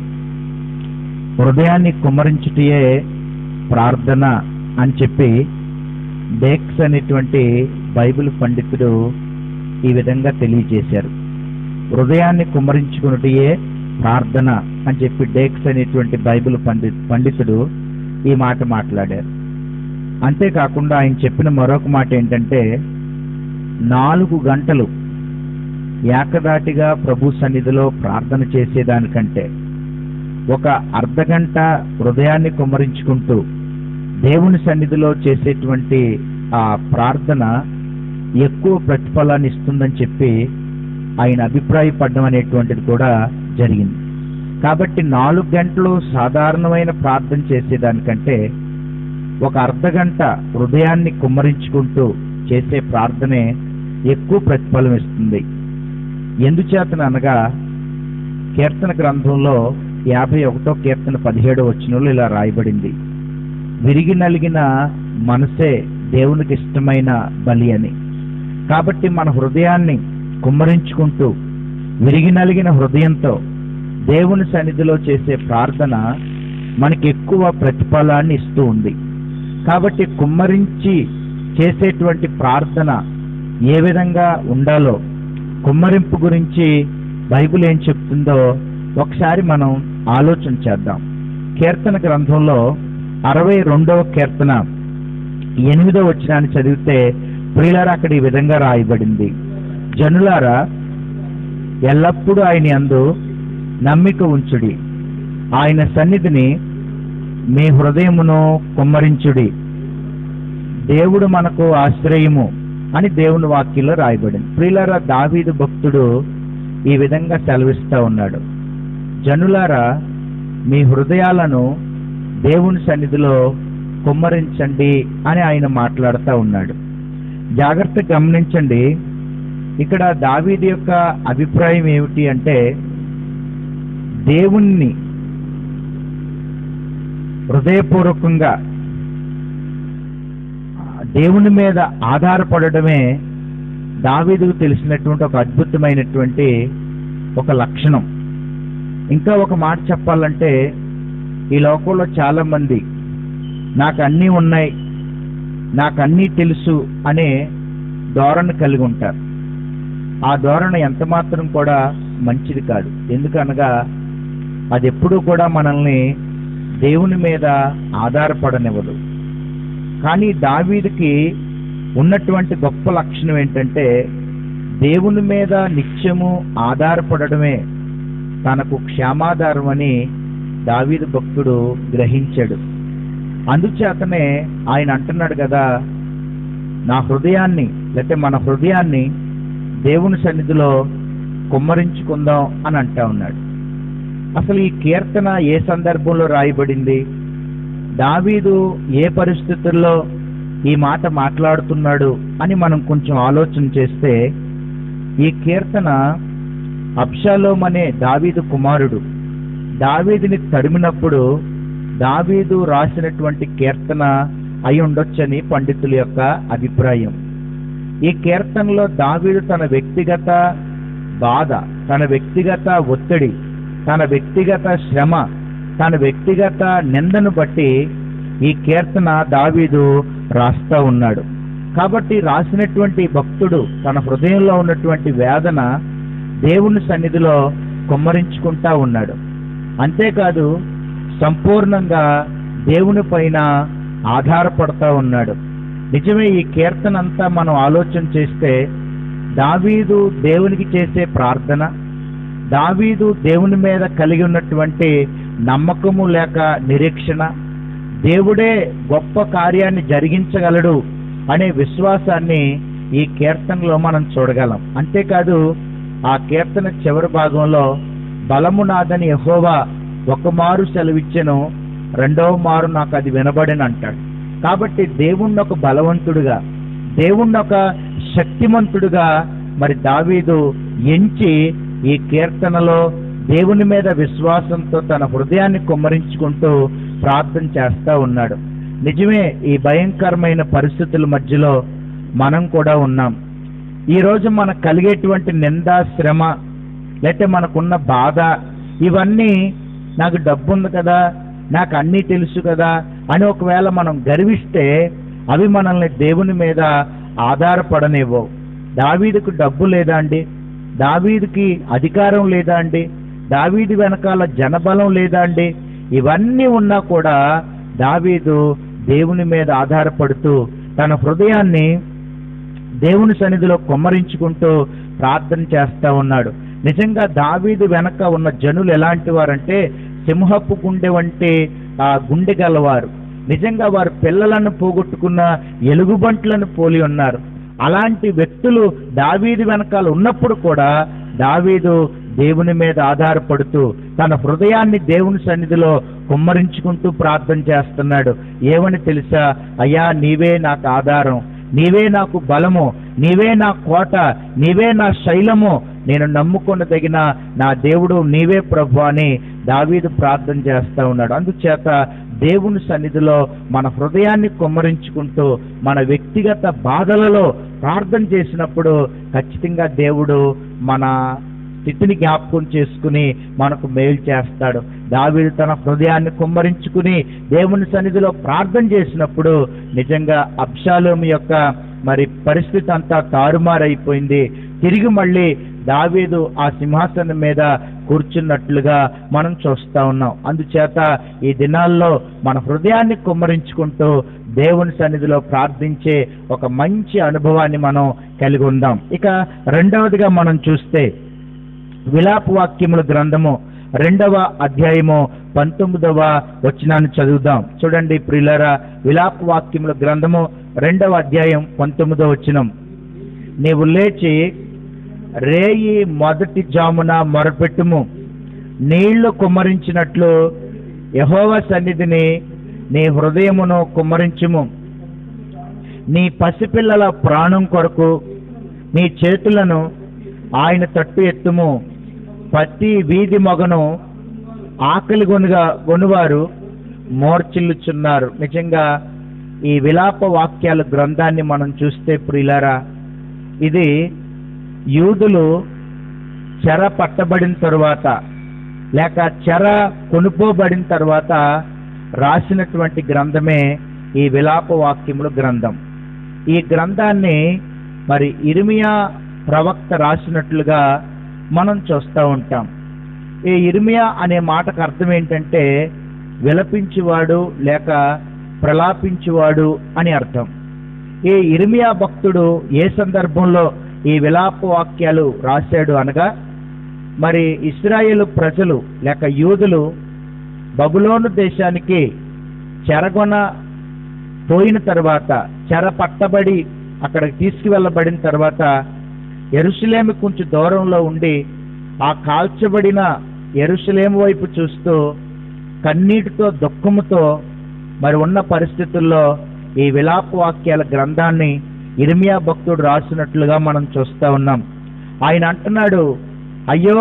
హృదయాన్ని కుమ్మరించుటయే ప్రార్థన అని చెప్పి డేక్స్ అనేటువంటి బైబిల్ పండితుడు ఈ విధంగా తెలియజేశారు హృదయాన్ని కుమ్మరించుకున్నటయే ప్రార్థన అని చెప్పి డేక్స్ అనేటువంటి బైబిల్ పండి పండితుడు ఈ మాట మాట్లాడారు అంతేకాకుండా ఆయన చెప్పిన మరొక మాట ఏంటంటే నాలుగు గంటలు ఏకదాటిగా ప్రభు సన్నిధిలో ప్రార్థన చేసేదానికంటే ఒక అర్ధ గంట హృదయాన్ని కుమ్మరించుకుంటూ దేవుని సన్నిధిలో చేసేటువంటి ఆ ప్రార్థన ఎక్కువ ప్రతిఫలాన్ని ఇస్తుందని చెప్పి ఆయన అభిప్రాయపడడం అనేటువంటిది కూడా జరిగింది కాబట్టి నాలుగు గంటలు సాధారణమైన ప్రార్థన చేసేదానికంటే ఒక అర్ధ గంట హృదయాన్ని కుమ్మరించుకుంటూ చేసే ప్రార్థనే ఎక్కువ ప్రతిఫలం ఇస్తుంది ఎందుచేతననగా కీర్తన గ్రంథంలో యాభై ఒకటో కీర్తన పదిహేడో వచనంలో ఇలా రాయబడింది విరిగి నలిగిన మనసే దేవునికి ఇష్టమైన బలి అని కాబట్టి మన హృదయాన్ని కుమ్మరించుకుంటూ విరిగి నలిగిన హృదయంతో దేవుని సన్నిధిలో చేసే ప్రార్థన మనకి ఎక్కువ ప్రతిఫలాన్ని ఇస్తూ ఉంది కాబట్టి కుమ్మరించి చేసేటువంటి ప్రార్థన ఏ విధంగా ఉండాలో కుమ్మరింపు గురించి బైబిల్ ఏం చెప్తుందో ఒకసారి మనం ఆలోచన చేద్దాం కీర్తన గ్రంథంలో అరవై రెండవ కీర్తన ఎనిమిదో వచనాన్ని చదివితే ప్రియులారా అక్కడ ఈ విధంగా రాయబడింది జనులారా ఎల్లప్పుడూ ఆయన అందు నమ్మిక ఉంచుడి ఆయన సన్నిధిని మీ హృదయమును కుమ్మరించుడి దేవుడు మనకు ఆశ్రయము అని దేవుని వాక్యంలో రాయబడింది ప్రియులారా దావీదు భక్తుడు ఈ విధంగా సెలవిస్తా ఉన్నాడు జనులారా మీ హృదయాలను దేవుని సన్నిధిలో కుమ్మరించండి అని ఆయన మాట్లాడుతూ ఉన్నాడు జాగ్రత్త గమనించండి ఇక్కడ దావీది యొక్క అభిప్రాయం ఏమిటి అంటే దేవుణ్ణి హృదయపూర్వకంగా దేవుని మీద ఆధారపడడమే దావీదుకు తెలిసినటువంటి ఒక అద్భుతమైనటువంటి ఒక లక్షణం ఇంకా ఒక మాట చెప్పాలంటే ఈ లోకంలో చాలా మంది నాకు అన్నీ ఉన్నాయి నాకు అన్నీ తెలుసు అనే ధోరణ కలిగి ఉంటారు ఆ ధోరణ ఎంత మాత్రం కూడా మంచిది కాదు ఎందుకనగా అది ఎప్పుడూ కూడా మనల్ని దేవుని మీద ఆధారపడనివ్వదు కానీ దావీదుకి ఉన్నటువంటి గొప్ప లక్షణం ఏంటంటే దేవుని మీద నిత్యము ఆధారపడడమే తనకు క్షేమాధారం అని దావీదు భక్తుడు గ్రహించాడు అందుచేతనే ఆయన అంటున్నాడు కదా నా హృదయాన్ని లేకపోతే మన హృదయాన్ని దేవుని సన్నిధిలో కుమ్మరించుకుందాం అని అంటా ఉన్నాడు అసలు ఈ కీర్తన ఏ సందర్భంలో రాయబడింది దావీదు ఏ పరిస్థితుల్లో ఈ మాట మాట్లాడుతున్నాడు అని మనం కొంచెం ఆలోచన చేస్తే ఈ కీర్తన అబ్షాలోం అనే దావీదు కుమారుడు దావీదుని తరిమినప్పుడు దావీదు రాసినటువంటి కీర్తన అయి ఉండొచ్చని పండితుల యొక్క అభిప్రాయం ఈ కీర్తనలో దావీదు తన వ్యక్తిగత బాధ తన వ్యక్తిగత ఒత్తిడి తన వ్యక్తిగత శ్రమ తన వ్యక్తిగత నిందను బట్టి ఈ కీర్తన దావీదు రాస్తా ఉన్నాడు కాబట్టి రాసినటువంటి భక్తుడు తన హృదయంలో ఉన్నటువంటి వేదన దేవుని సన్నిధిలో కుమ్మరించుకుంటా ఉన్నాడు అంతేకాదు సంపూర్ణంగా దేవుని పైన ఆధారపడతా ఉన్నాడు నిజమే ఈ కీర్తన అంతా మనం ఆలోచన చేస్తే దావీదు దేవునికి చేసే ప్రార్థన దావీదు దేవుని మీద కలిగి ఉన్నటువంటి నమ్మకము లేక నిరీక్షణ దేవుడే గొప్ప కార్యాన్ని జరిగించగలడు అనే విశ్వాసాన్ని ఈ కీర్తనలో మనం చూడగలం అంతేకాదు ఆ కీర్తన చివరి భాగంలో బలము నాదని యహోవా ఒక మారు సెలవిచ్చెను రెండవ మారు నాకు అది వినబడిన అంటాడు కాబట్టి దేవుణ్ణి ఒక బలవంతుడుగా దేవుణ్ణి ఒక శక్తిమంతుడుగా మరి దావీదు ఎంచి ఈ కీర్తనలో దేవుని మీద విశ్వాసంతో తన హృదయాన్ని కుమ్మరించుకుంటూ ప్రార్థన చేస్తా ఉన్నాడు నిజమే ఈ భయంకరమైన పరిస్థితుల మధ్యలో మనం కూడా ఉన్నాం ఈ రోజు మనకు కలిగేటువంటి నింద శ్రమ లేకపోతే మనకున్న బాధ ఇవన్నీ నాకు డబ్బు ఉంది కదా నాకు అన్నీ తెలుసు కదా అని ఒకవేళ మనం గర్విస్తే అవి మనల్ని దేవుని మీద ఆధారపడనివ్వవు దావీదుకు డబ్బు లేదా అండి దావీదుకి అధికారం లేదా అండి దావీదు వెనకాల జనబలం లేదా అండి ఇవన్నీ ఉన్నా కూడా దావీదు దేవుని మీద ఆధారపడుతూ తన హృదయాన్ని దేవుని సన్నిధిలో కుమ్మరించుకుంటూ ప్రార్థన చేస్తా ఉన్నాడు నిజంగా దావీదు వెనక ఉన్న జనులు ఎలాంటి వారంటే సింహపు గుండె వంటి ఆ గుండె గలవారు నిజంగా వారు పిల్లలను పోగొట్టుకున్న ఎలుగుబంట్లను పోలి ఉన్నారు అలాంటి వ్యక్తులు దావీదు వెనకాల ఉన్నప్పుడు కూడా దావీదు దేవుని మీద ఆధారపడుతూ తన హృదయాన్ని దేవుని సన్నిధిలో కుమ్మరించుకుంటూ ప్రార్థన చేస్తున్నాడు ఏమని తెలుసా అయ్యా నీవే నాకు ఆధారం నీవే నాకు బలము నీవే నా కోట నీవే నా శైలము నేను నమ్ముకొనదగిన నా దేవుడు నీవే ప్రభు అని దావీదు ప్రార్థన చేస్తా ఉన్నాడు అందుచేత దేవుని సన్నిధిలో మన హృదయాన్ని కుమ్మరించుకుంటూ మన వ్యక్తిగత బాధలలో ప్రార్థన చేసినప్పుడు ఖచ్చితంగా దేవుడు మన స్థితిని జ్ఞాపకం చేసుకుని మనకు మేలు చేస్తాడు దావీదు తన హృదయాన్ని కుమ్మరించుకుని దేవుని సన్నిధిలో ప్రార్థన చేసినప్పుడు నిజంగా అబ్షాలోము యొక్క మరి పరిస్థితి అంతా తారుమారైపోయింది తిరిగి మళ్ళీ దావీదు ఆ సింహాసనం మీద కూర్చున్నట్లుగా మనం చూస్తా ఉన్నాం అందుచేత ఈ దినాల్లో మన హృదయాన్ని కుమ్మరించుకుంటూ దేవుని సన్నిధిలో ప్రార్థించే ఒక మంచి అనుభవాన్ని మనం కలిగి ఉందాం ఇక రెండవదిగా మనం చూస్తే విలాప వాక్యముల గ్రంథము రెండవ అధ్యాయము పంతొమ్మిదవ వచనాన్ని చదువుదాం చూడండి ప్రియులరా విలాప వాక్యముల గ్రంథము రెండవ అధ్యాయం పంతొమ్మిదవ వచనం నీవు లేచి రేయి మొదటి జామున మొరపెట్టుము నీళ్లు కుమ్మరించినట్లు యహోవ సన్నిధిని నీ హృదయమును కుమ్మరించుము నీ పసిపిల్లల ప్రాణం కొరకు నీ చేతులను ఆయన తట్టు ఎత్తుము ప్రతి వీధి మొగను ఆకలి గొనుగా గొనువారు మోర్చిల్లుచున్నారు నిజంగా ఈ విలాప వాక్యాల గ్రంథాన్ని మనం చూస్తే ప్రియులారా ఇది యూదులు చెర పట్టబడిన తరువాత లేక చెర కొనుక్కోబడిన తర్వాత రాసినటువంటి గ్రంథమే ఈ విలాప వాక్యముల గ్రంథం ఈ గ్రంథాన్ని మరి ఇర్మియా ప్రవక్త రాసినట్లుగా మనం చూస్తూ ఉంటాం ఈ ఇర్మియా అనే మాటకు అర్థం ఏంటంటే విలపించువాడు లేక ప్రలాపించువాడు అని అర్థం ఈ ఇర్మియా భక్తుడు ఏ సందర్భంలో ఈ విలాప వాక్యాలు రాశాడు అనగా మరి ఇస్రాయేలు ప్రజలు లేక యూదులు బబులోను దేశానికి చెరగొన పోయిన తర్వాత చెర పట్టబడి అక్కడికి తీసుకువెళ్ళబడిన తర్వాత ఎరుసలేము కొంచెం దూరంలో ఉండి ఆ కాల్చబడిన ఎరుసలేము వైపు చూస్తూ కన్నీటితో దుఃఖముతో మరి ఉన్న పరిస్థితుల్లో ఈ విలాప వాక్యాల గ్రంథాన్ని ఇర్మియా భక్తుడు రాసినట్లుగా మనం చూస్తా ఉన్నాం ఆయన అంటున్నాడు అయ్యో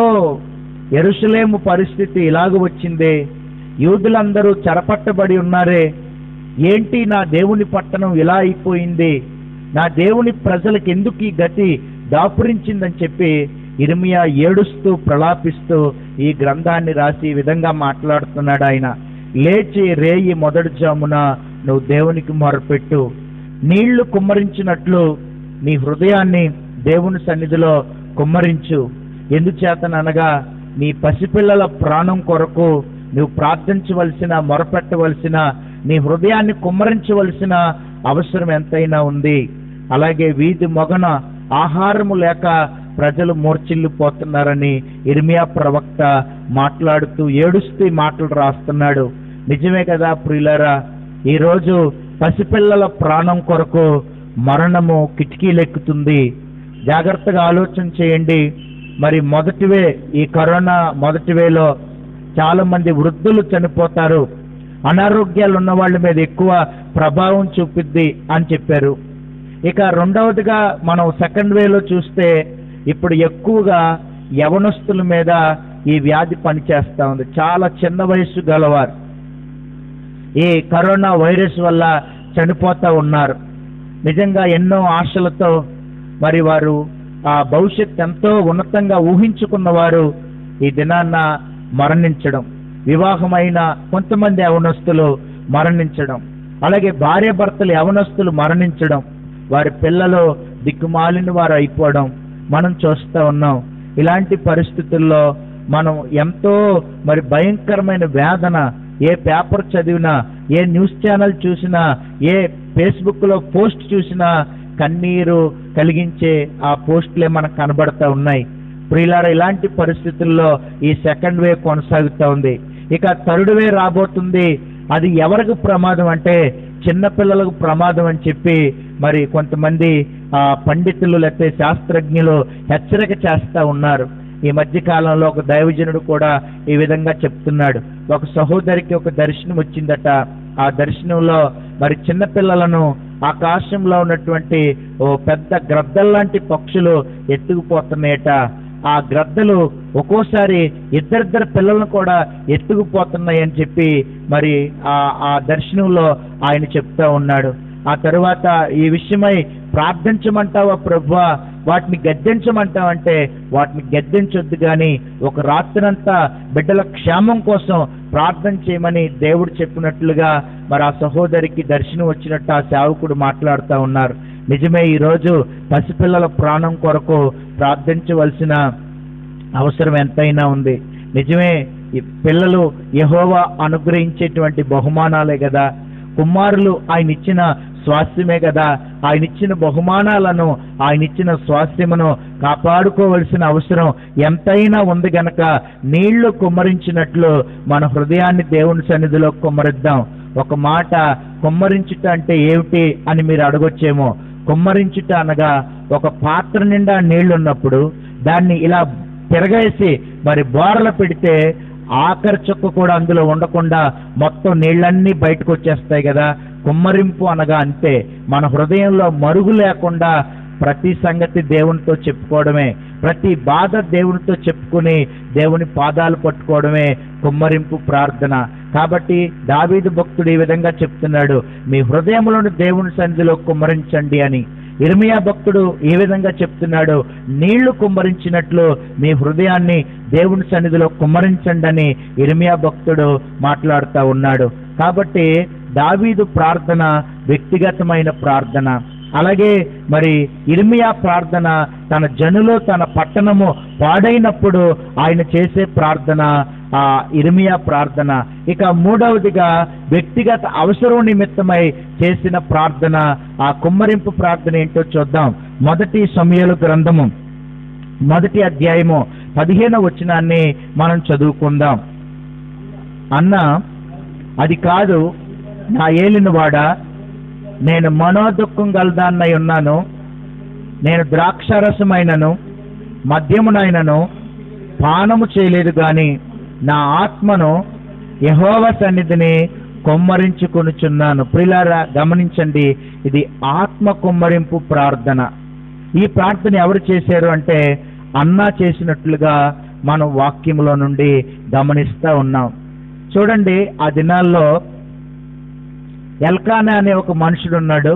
ఎరుసలేము పరిస్థితి ఇలాగ వచ్చిందే యూదులందరూ చెరపట్టబడి ఉన్నారే ఏంటి నా దేవుని పట్టణం ఇలా అయిపోయింది నా దేవుని ప్రజలకు ఎందుకు ఈ గతి దాపురించిందని చెప్పి ఇర్మియా ఏడుస్తూ ప్రలాపిస్తూ ఈ గ్రంథాన్ని రాసి ఈ విధంగా మాట్లాడుతున్నాడు ఆయన లేచి రేయి మొదటి జామున నువ్వు దేవునికి మొరపెట్టు నీళ్లు కుమ్మరించినట్లు నీ హృదయాన్ని దేవుని సన్నిధిలో కుమ్మరించు ఎందుచేతననగా నీ పసిపిల్లల ప్రాణం కొరకు నువ్వు ప్రార్థించవలసిన మొరపెట్టవలసిన నీ హృదయాన్ని కుమ్మరించవలసిన అవసరం ఎంతైనా ఉంది అలాగే వీధి మొగన ఆహారము లేక ప్రజలు మూర్చిల్లిపోతున్నారని ఇర్మియా ప్రవక్త మాట్లాడుతూ ఏడుస్తూ ఈ మాటలు రాస్తున్నాడు నిజమే కదా ప్రియులరా ఈరోజు పసిపిల్లల ప్రాణం కొరకు మరణము కిటికీలెక్కుతుంది జాగ్రత్తగా ఆలోచన చేయండి మరి మొదటివే ఈ కరోనా మొదటివేలో చాలా మంది వృద్ధులు చనిపోతారు అనారోగ్యాలు ఉన్న వాళ్ళ మీద ఎక్కువ ప్రభావం చూపిద్ది అని చెప్పారు ఇక రెండవదిగా మనం సెకండ్ వేలో చూస్తే ఇప్పుడు ఎక్కువగా యవనస్తుల మీద ఈ వ్యాధి పనిచేస్తా ఉంది చాలా చిన్న వయసు గలవారు ఈ కరోనా వైరస్ వల్ల చనిపోతా ఉన్నారు నిజంగా ఎన్నో ఆశలతో మరి వారు ఆ భవిష్యత్ ఎంతో ఉన్నతంగా ఊహించుకున్న వారు ఈ దినాన్న మరణించడం వివాహమైన కొంతమంది యవనస్తులు మరణించడం అలాగే భార్య భర్తలు యవనస్తులు మరణించడం వారి పిల్లలు దిక్కుమాలిన వారు అయిపోవడం మనం చూస్తూ ఉన్నాం ఇలాంటి పరిస్థితుల్లో మనం ఎంతో మరి భయంకరమైన వేదన ఏ పేపర్ చదివినా ఏ న్యూస్ ఛానల్ చూసినా ఏ ఫేస్బుక్ లో పోస్ట్ చూసినా కన్నీరు కలిగించే ఆ పోస్టులే మనకు కనబడతా ఉన్నాయి ప్రియులార ఇలాంటి పరిస్థితుల్లో ఈ సెకండ్ వేవ్ కొనసాగుతా ఉంది ఇక థర్డ్ వే రాబోతుంది అది ఎవరికి ప్రమాదం అంటే చిన్నపిల్లలకు ప్రమాదం అని చెప్పి మరి కొంతమంది ఆ పండితులు లేకపోతే శాస్త్రజ్ఞులు హెచ్చరిక చేస్తా ఉన్నారు ఈ మధ్య కాలంలో ఒక దైవజనుడు కూడా ఈ విధంగా చెప్తున్నాడు ఒక సహోదరికి ఒక దర్శనం వచ్చిందట ఆ దర్శనంలో మరి చిన్నపిల్లలను ఆకాశంలో ఉన్నటువంటి ఓ పెద్ద గ్రద్దల్లాంటి పక్షులు ఎత్తుకుపోతున్నాయట ఆ గ్రద్దలు ఒక్కోసారి ఇద్దరిద్దరు పిల్లలను కూడా ఎత్తుకుపోతున్నాయి అని చెప్పి మరి ఆ ఆ దర్శనంలో ఆయన చెప్తా ఉన్నాడు ఆ తరువాత ఈ విషయమై ప్రార్థించమంటావా ప్రభువా వాటిని గద్దించమంటావంటే వాటిని గద్దించొద్దు కానీ ఒక రాత్రంతా బిడ్డల క్షేమం కోసం ప్రార్థన చేయమని దేవుడు చెప్పినట్లుగా మరి ఆ సహోదరికి దర్శనం వచ్చినట్టు ఆ సేవకుడు మాట్లాడుతూ ఉన్నారు నిజమే ఈరోజు పసిపిల్లల ప్రాణం కొరకు ప్రార్థించవలసిన అవసరం ఎంతైనా ఉంది నిజమే ఈ పిల్లలు యహోవా అనుగ్రహించేటువంటి బహుమానాలే కదా కుమారులు ఆయన ఇచ్చిన స్వాస్థ్యమే కదా ఆయన ఇచ్చిన బహుమానాలను ఆయన ఇచ్చిన స్వాస్థ్యమును కాపాడుకోవలసిన అవసరం ఎంతైనా ఉంది గనక నీళ్లు కుమ్మరించినట్లు మన హృదయాన్ని దేవుని సన్నిధిలో కుమ్మరిద్దాం ఒక మాట కుమ్మరించుట అంటే ఏమిటి అని మీరు అడగొచ్చేమో కుమ్మరించుట అనగా ఒక పాత్ర నిండా నీళ్లు ఉన్నప్పుడు దాన్ని ఇలా తిరగేసి మరి బోరలు పెడితే ఆఖరి చుక్క కూడా అందులో ఉండకుండా మొత్తం నీళ్ళన్నీ బయటకు వచ్చేస్తాయి కదా కుమ్మరింపు అనగా అంతే మన హృదయంలో మరుగు లేకుండా ప్రతి సంగతి దేవునితో చెప్పుకోవడమే ప్రతి బాధ దేవునితో చెప్పుకుని దేవుని పాదాలు పట్టుకోవడమే కుమ్మరింపు ప్రార్థన కాబట్టి దావీదు భక్తుడు ఈ విధంగా చెప్తున్నాడు మీ హృదయంలోని దేవుని సన్నిధిలో కుమ్మరించండి అని ఇర్మియా భక్తుడు ఏ విధంగా చెప్తున్నాడు నీళ్లు కుమ్మరించినట్లు మీ హృదయాన్ని దేవుని సన్నిధిలో కుమ్మరించండి అని ఇర్మియా భక్తుడు మాట్లాడుతూ ఉన్నాడు కాబట్టి దావీదు ప్రార్థన వ్యక్తిగతమైన ప్రార్థన అలాగే మరి ఇర్మియా ప్రార్థన తన జనులో తన పట్టణము పాడైనప్పుడు ఆయన చేసే ప్రార్థన ఆ ఇర్మియా ప్రార్థన ఇక మూడవదిగా వ్యక్తిగత అవసరం నిమిత్తమై చేసిన ప్రార్థన ఆ కుమ్మరింపు ప్రార్థన ఏంటో చూద్దాం మొదటి సమయలు గ్రంథము మొదటి అధ్యాయము పదిహేను వచనాన్ని మనం చదువుకుందాం అన్న అది కాదు నా ఏలినవాడా నేను మనోదుఖం గలదాన్నై ఉన్నాను నేను ద్రాక్షారసమైనను మద్యమునైనను పానము చేయలేదు గాని నా ఆత్మను యహోవ సన్నిధిని కొమ్మరించుకొనుచున్నాను ప్రిలారా గమనించండి ఇది ఆత్మ కొమ్మరింపు ప్రార్థన ఈ ప్రార్థన ఎవరు చేశారు అంటే అన్నా చేసినట్లుగా మనం వాక్యంలో నుండి గమనిస్తూ ఉన్నాం చూడండి ఆ దినాల్లో ఎల్కానా అనే ఒక మనుషుడు ఉన్నాడు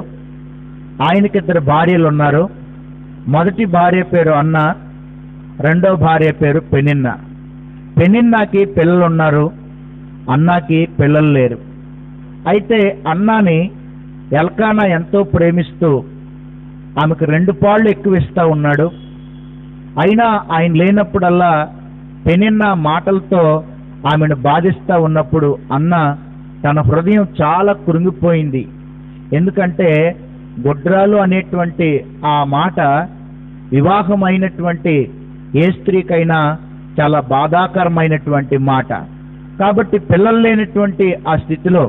ఆయనకి ఇద్దరు భార్యలు ఉన్నారు మొదటి భార్య పేరు అన్న రెండో భార్య పేరు పెనిన్న పెనిన్నాకి పిల్లలు ఉన్నారు అన్నాకి పిల్లలు లేరు అయితే అన్నాని ఎల్కానా ఎంతో ప్రేమిస్తూ ఆమెకు రెండు పాళ్ళు ఎక్కువ ఇస్తా ఉన్నాడు అయినా ఆయన లేనప్పుడల్లా పెనిన్న మాటలతో ఆమెను బాధిస్తూ ఉన్నప్పుడు అన్న తన హృదయం చాలా కృంగిపోయింది ఎందుకంటే గొడ్రాలు అనేటువంటి ఆ మాట వివాహమైనటువంటి ఏ స్త్రీకైనా చాలా బాధాకరమైనటువంటి మాట కాబట్టి పిల్లలు లేనటువంటి ఆ స్థితిలో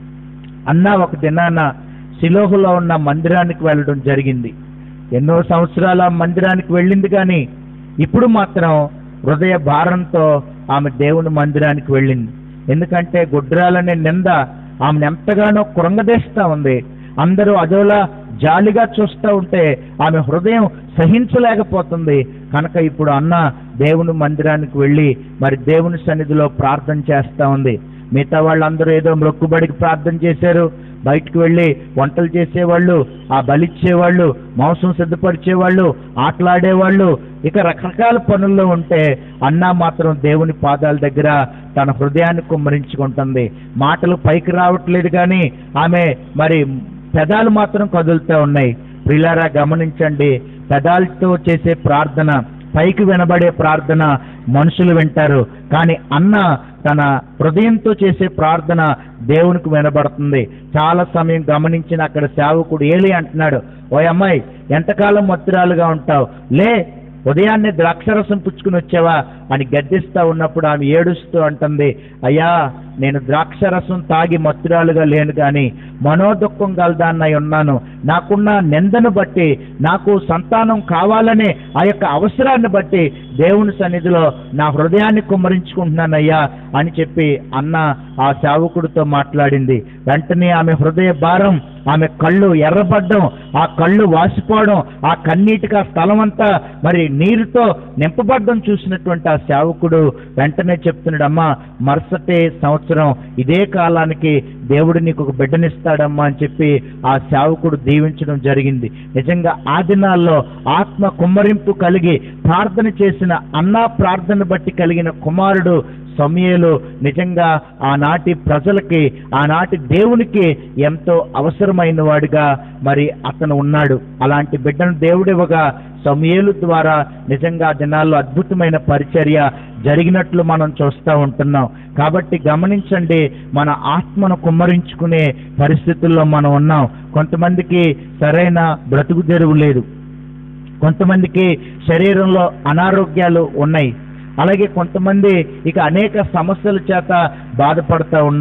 అన్న ఒక దినాన శిలోహులో ఉన్న మందిరానికి వెళ్ళడం జరిగింది ఎన్నో సంవత్సరాల మందిరానికి వెళ్ళింది కానీ ఇప్పుడు మాత్రం హృదయ భారంతో ఆమె దేవుని మందిరానికి వెళ్ళింది ఎందుకంటే గుడ్రాలనే నింద ఆమెను ఎంతగానో కృంగదీస్తా ఉంది అందరూ అదోలా జాలిగా చూస్తూ ఉంటే ఆమె హృదయం సహించలేకపోతుంది కనుక ఇప్పుడు అన్న దేవుని మందిరానికి వెళ్ళి మరి దేవుని సన్నిధిలో ప్రార్థన చేస్తా ఉంది మిగతా వాళ్ళందరూ ఏదో మొక్కుబడికి ప్రార్థన చేశారు బయటకు వెళ్ళి వంటలు చేసేవాళ్ళు ఆ బలిచ్చేవాళ్ళు మాంసం సిద్ధపరిచేవాళ్ళు ఆటలాడేవాళ్ళు ఇక రకరకాల పనుల్లో ఉంటే అన్న మాత్రం దేవుని పాదాల దగ్గర తన హృదయాన్ని కుమ్మరించుకుంటుంది మాటలు పైకి రావట్లేదు కానీ ఆమె మరి పెదాలు మాత్రం కదులుతూ ఉన్నాయి ప్రిలారా గమనించండి పెదాలతో చేసే ప్రార్థన పైకి వినబడే ప్రార్థన మనుషులు వింటారు కానీ అన్న తన హృదయంతో చేసే ప్రార్థన దేవునికి వినబడుతుంది చాలా సమయం గమనించిన అక్కడ సేవకుడు ఏలి అంటున్నాడు ఓ అమ్మాయి ఎంతకాలం మత్తురాలుగా ఉంటావు లే ఉదయాన్నే ద్రాక్షరసం పుచ్చుకుని వచ్చావా అని గద్దిస్తా ఉన్నప్పుడు ఆమె ఏడుస్తూ అంటుంది అయ్యా నేను ద్రాక్షరసం తాగి మత్తురాలుగా లేను కానీ మనోదుఖం గలదాన్నై ఉన్నాను నాకున్న నిందను బట్టి నాకు సంతానం కావాలనే ఆ యొక్క అవసరాన్ని బట్టి దేవుని సన్నిధిలో నా హృదయాన్ని కుమ్మరించుకుంటున్నానయ్యా అని చెప్పి అన్న ఆ సేవకుడితో మాట్లాడింది వెంటనే ఆమె హృదయ భారం ఆమె కళ్ళు ఎర్రబడ్డం ఆ కళ్ళు వాసిపోవడం ఆ కన్నీటికి ఆ స్థలం అంతా మరి నీరుతో నింపబడ్డం చూసినటువంటి ఆ సేవకుడు వెంటనే చెప్తున్నాడు అమ్మా మరుసటి సంవత్సరం ఇదే కాలానికి దేవుడు నీకు ఒక బిడ్డనిస్తాడమ్మా అని చెప్పి ఆ సేవకుడు దీవించడం జరిగింది నిజంగా ఆ దినాల్లో ఆత్మ కుమ్మరింపు కలిగి ప్రార్థన చేసిన అన్నా ప్రార్థన బట్టి కలిగిన కుమారుడు సమయలు నిజంగా ఆనాటి ప్రజలకి ఆనాటి దేవునికి ఎంతో అవసరమైన వాడిగా మరి అతను ఉన్నాడు అలాంటి బిడ్డను దేవుడివ్వగా సమయేలు ద్వారా నిజంగా ఆ దినాల్లో అద్భుతమైన పరిచర్య జరిగినట్లు మనం చూస్తూ ఉంటున్నాం కాబట్టి గమనించండి మన ఆత్మను కుమ్మరించుకునే పరిస్థితుల్లో మనం ఉన్నాం కొంతమందికి సరైన బ్రతుకు తెరువు లేదు కొంతమందికి శరీరంలో అనారోగ్యాలు ఉన్నాయి అలాగే కొంతమంది ఇక అనేక సమస్యల చేత బాధపడుతూ ఉన్నారు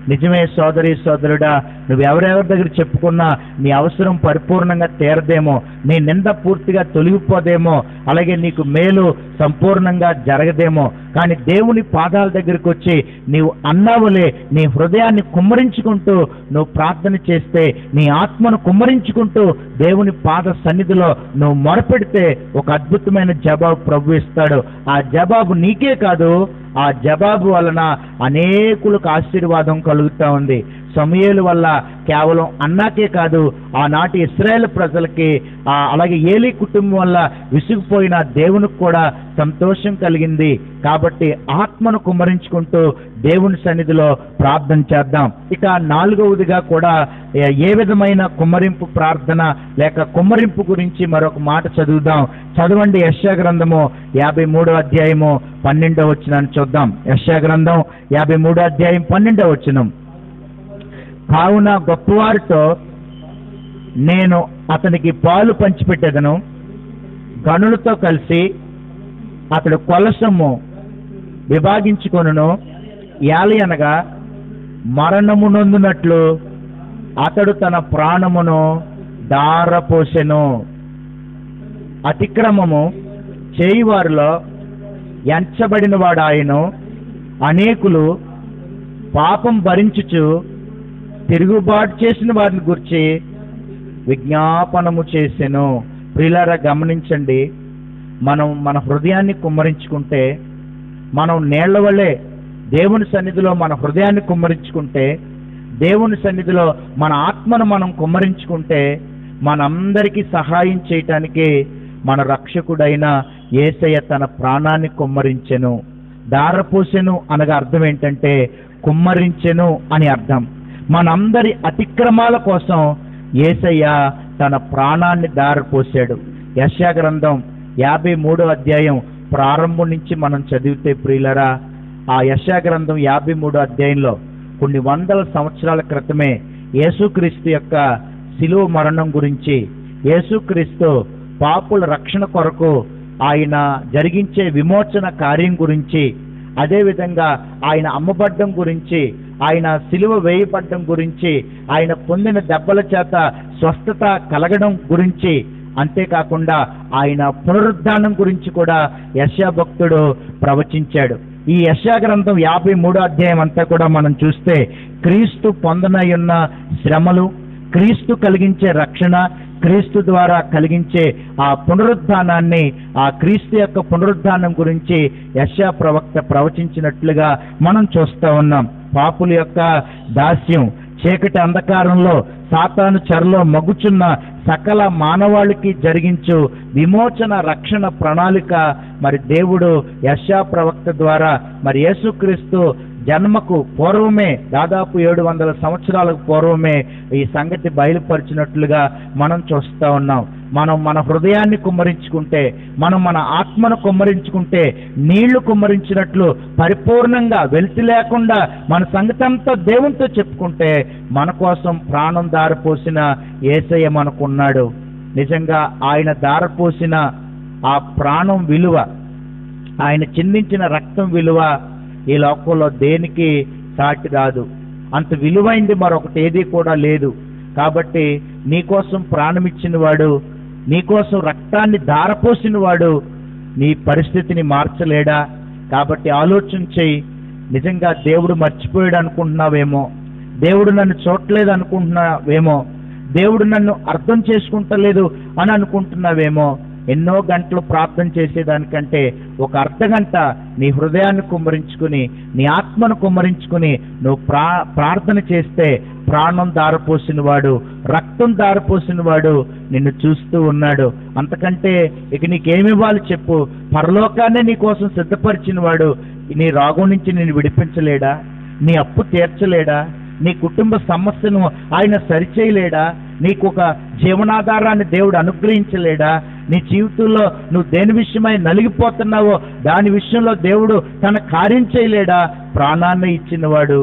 నిజమే సోదరి సోదరుడా నువ్వు ఎవరెవరి దగ్గర చెప్పుకున్నా నీ అవసరం పరిపూర్ణంగా తీరదేమో నీ నింద పూర్తిగా తొలగిపోదేమో అలాగే నీకు మేలు సంపూర్ణంగా జరగదేమో కానీ దేవుని పాదాల దగ్గరికి వచ్చి నీవు అన్నావులే నీ హృదయాన్ని కుమ్మరించుకుంటూ నువ్వు ప్రార్థన చేస్తే నీ ఆత్మను కుమ్మరించుకుంటూ దేవుని పాద సన్నిధిలో నువ్వు మొరపెడితే ఒక అద్భుతమైన జవాబు ప్రభు ఇస్తాడు ఆ జవాబు నీకే కాదు ఆ జవాబు వలన అనేకులకు ఆశీర్వాదం కలుగుతా ఉంది సమయలు వల్ల కేవలం అన్నాకే కాదు ఆనాటి ఇస్రాయేల్ ప్రజలకి ఆ అలాగే ఏలీ కుటుంబం వల్ల విసిగిపోయిన దేవునికి కూడా సంతోషం కలిగింది కాబట్టి ఆత్మను కుమ్మరించుకుంటూ దేవుని సన్నిధిలో ప్రార్థన చేద్దాం ఇక నాలుగవదిగా కూడా ఏ- ఏ విధమైన కుమ్మరింపు ప్రార్థన లేక కుమ్మరింపు గురించి మరొక మాట చదువుదాం చదవండి యశ్యా గ్రంథము యాభై మూడో అధ్యాయము పన్నెండో వచ్చినాన్ని చూద్దాం యశ్యా గ్రంథం యాభై మూడో అధ్యాయం పన్నెండో వచ్చినం కావున గొప్పవారితో నేను అతనికి పాలు పంచిపెట్టేదను గనులతో కలిసి అతడు కొలసము విభాగించుకొనును యాలి అనగా మరణము నొందునట్లు అతడు తన ప్రాణమును దారపోసెను అతిక్రమము చేయువారిలో ఎంచబడిన వాడాయను అనేకులు పాపం భరించుచు తిరుగుబాటు చేసిన వారిని గురించి విజ్ఞాపనము చేసెను ప్రియులారా గమనించండి మనం మన హృదయాన్ని కుమ్మరించుకుంటే మనం నీళ్ల వల్లే దేవుని సన్నిధిలో మన హృదయాన్ని కుమ్మరించుకుంటే దేవుని సన్నిధిలో మన ఆత్మను మనం కుమ్మరించుకుంటే మనందరికీ సహాయం చేయటానికి మన రక్షకుడైన ఏసయ్య తన ప్రాణాన్ని కుమ్మరించెను దారపోసెను అనగా అర్థం ఏంటంటే కుమ్మరించెను అని అర్థం మనందరి అతిక్రమాల కోసం ఏసయ్య తన ప్రాణాన్ని దారపోసాడు యశా గ్రంథం యాభై మూడో అధ్యాయం ప్రారంభం నుంచి మనం చదివితే ప్రియులరా ఆ యశా గ్రంథం యాభై మూడో అధ్యాయంలో కొన్ని వందల సంవత్సరాల క్రితమే యేసుక్రీస్తు యొక్క శిలువ మరణం గురించి యేసుక్రీస్తు పాపుల రక్షణ కొరకు ఆయన జరిగించే విమోచన కార్యం గురించి అదేవిధంగా ఆయన అమ్మబడ్డం గురించి ఆయన సిలువ వేయబడ్డం గురించి ఆయన పొందిన దెబ్బల చేత స్వస్థత కలగడం గురించి అంతేకాకుండా ఆయన పునరుద్ధానం గురించి కూడా యశా భక్తుడు ప్రవచించాడు ఈ యశా గ్రంథం యాభై మూడో అధ్యాయం అంతా కూడా మనం చూస్తే క్రీస్తు పొందనయున్న శ్రమలు క్రీస్తు కలిగించే రక్షణ క్రీస్తు ద్వారా కలిగించే ఆ పునరుద్ధానాన్ని ఆ క్రీస్తు యొక్క పునరుద్ధానం గురించి యశా ప్రవక్త ప్రవచించినట్లుగా మనం చూస్తూ ఉన్నాం పాపుల యొక్క దాస్యం చీకటి అంధకారంలో సాతాను చెరలో మగ్గుచున్న సకల మానవాళికి జరిగించు విమోచన రక్షణ ప్రణాళిక మరి దేవుడు యశా ప్రవక్త ద్వారా మరి యేసుక్రీస్తు జన్మకు పూర్వమే దాదాపు ఏడు వందల సంవత్సరాలకు పూర్వమే ఈ సంగతి బయలుపరిచినట్లుగా మనం చూస్తూ ఉన్నాం మనం మన హృదయాన్ని కుమ్మరించుకుంటే మనం మన ఆత్మను కుమ్మరించుకుంటే నీళ్లు కుమ్మరించినట్లు పరిపూర్ణంగా వెలితి లేకుండా మన సంగతంతో దేవునితో చెప్పుకుంటే మన కోసం ప్రాణం దారిపోసిన ఏసయ్య మనకున్నాడు నిజంగా ఆయన దారపోసిన ఆ ప్రాణం విలువ ఆయన చిందించిన రక్తం విలువ ఈ లోకంలో దేనికి సాటి రాదు అంత విలువైంది మరొకటి ఏది కూడా లేదు కాబట్టి నీకోసం ప్రాణమిచ్చిన వాడు నీకోసం రక్తాన్ని ధారపోసిన వాడు నీ పరిస్థితిని మార్చలేడా కాబట్టి ఆలోచన చెయ్యి నిజంగా దేవుడు మర్చిపోయాడు అనుకుంటున్నావేమో దేవుడు నన్ను చూడలేదు అనుకుంటున్నావేమో దేవుడు నన్ను అర్థం చేసుకుంటలేదు అని అనుకుంటున్నావేమో ఎన్నో గంటలు ప్రార్థన చేసేదానికంటే ఒక అర్ధ గంట నీ హృదయాన్ని కుమ్మరించుకుని నీ ఆత్మను కుమ్మరించుకుని నువ్వు ప్రా ప్రార్థన చేస్తే ప్రాణం దారపోసిన వాడు రక్తం దారపోసిన వాడు నిన్ను చూస్తూ ఉన్నాడు అంతకంటే ఇక నీకేమివ్వాలి చెప్పు పరలోకాన్నే నీ కోసం సిద్ధపరిచిన వాడు నీ రోగం నుంచి నేను విడిపించలేడా నీ అప్పు తీర్చలేడా నీ కుటుంబ సమస్యను ఆయన సరిచేయలేడా నీకు ఒక జీవనాధారాన్ని దేవుడు అనుగ్రహించలేడా నీ జీవితంలో నువ్వు దేని విషయమై నలిగిపోతున్నావో దాని విషయంలో దేవుడు తన కార్యం చేయలేడా ప్రాణాన్ని ఇచ్చినవాడు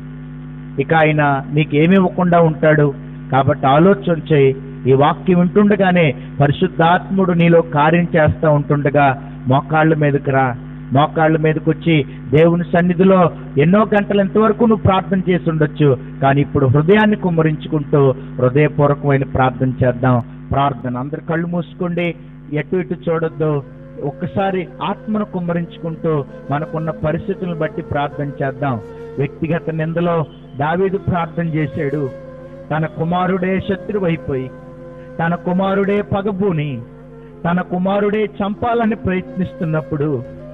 ఇక ఆయన నీకేమి ఇవ్వకుండా ఉంటాడు కాబట్టి ఆలోచన చేయి ఈ వాక్యం వింటుండగానే పరిశుద్ధాత్ముడు నీలో కార్యం చేస్తూ ఉంటుండగా మోకాళ్ళ మీదకి రా మోకాళ్ళ మీదకి వచ్చి దేవుని సన్నిధిలో ఎన్నో గంటలు ఎంతవరకు నువ్వు ప్రార్థన చేసి ఉండొచ్చు కానీ ఇప్పుడు హృదయాన్ని కుమ్మరించుకుంటూ హృదయపూర్వకమైన ప్రార్థన చేద్దాం ప్రార్థన అందరు కళ్ళు మూసుకోండి ఎటు ఇటు చూడొద్దు ఒక్కసారి ఆత్మను కుమ్మరించుకుంటూ మనకున్న పరిస్థితులను బట్టి ప్రార్థన చేద్దాం వ్యక్తిగత నిందలో దావీదు ప్రార్థన చేశాడు తన కుమారుడే శత్రువు అయిపోయి తన కుమారుడే పగబూని తన కుమారుడే చంపాలని ప్రయత్నిస్తున్నప్పుడు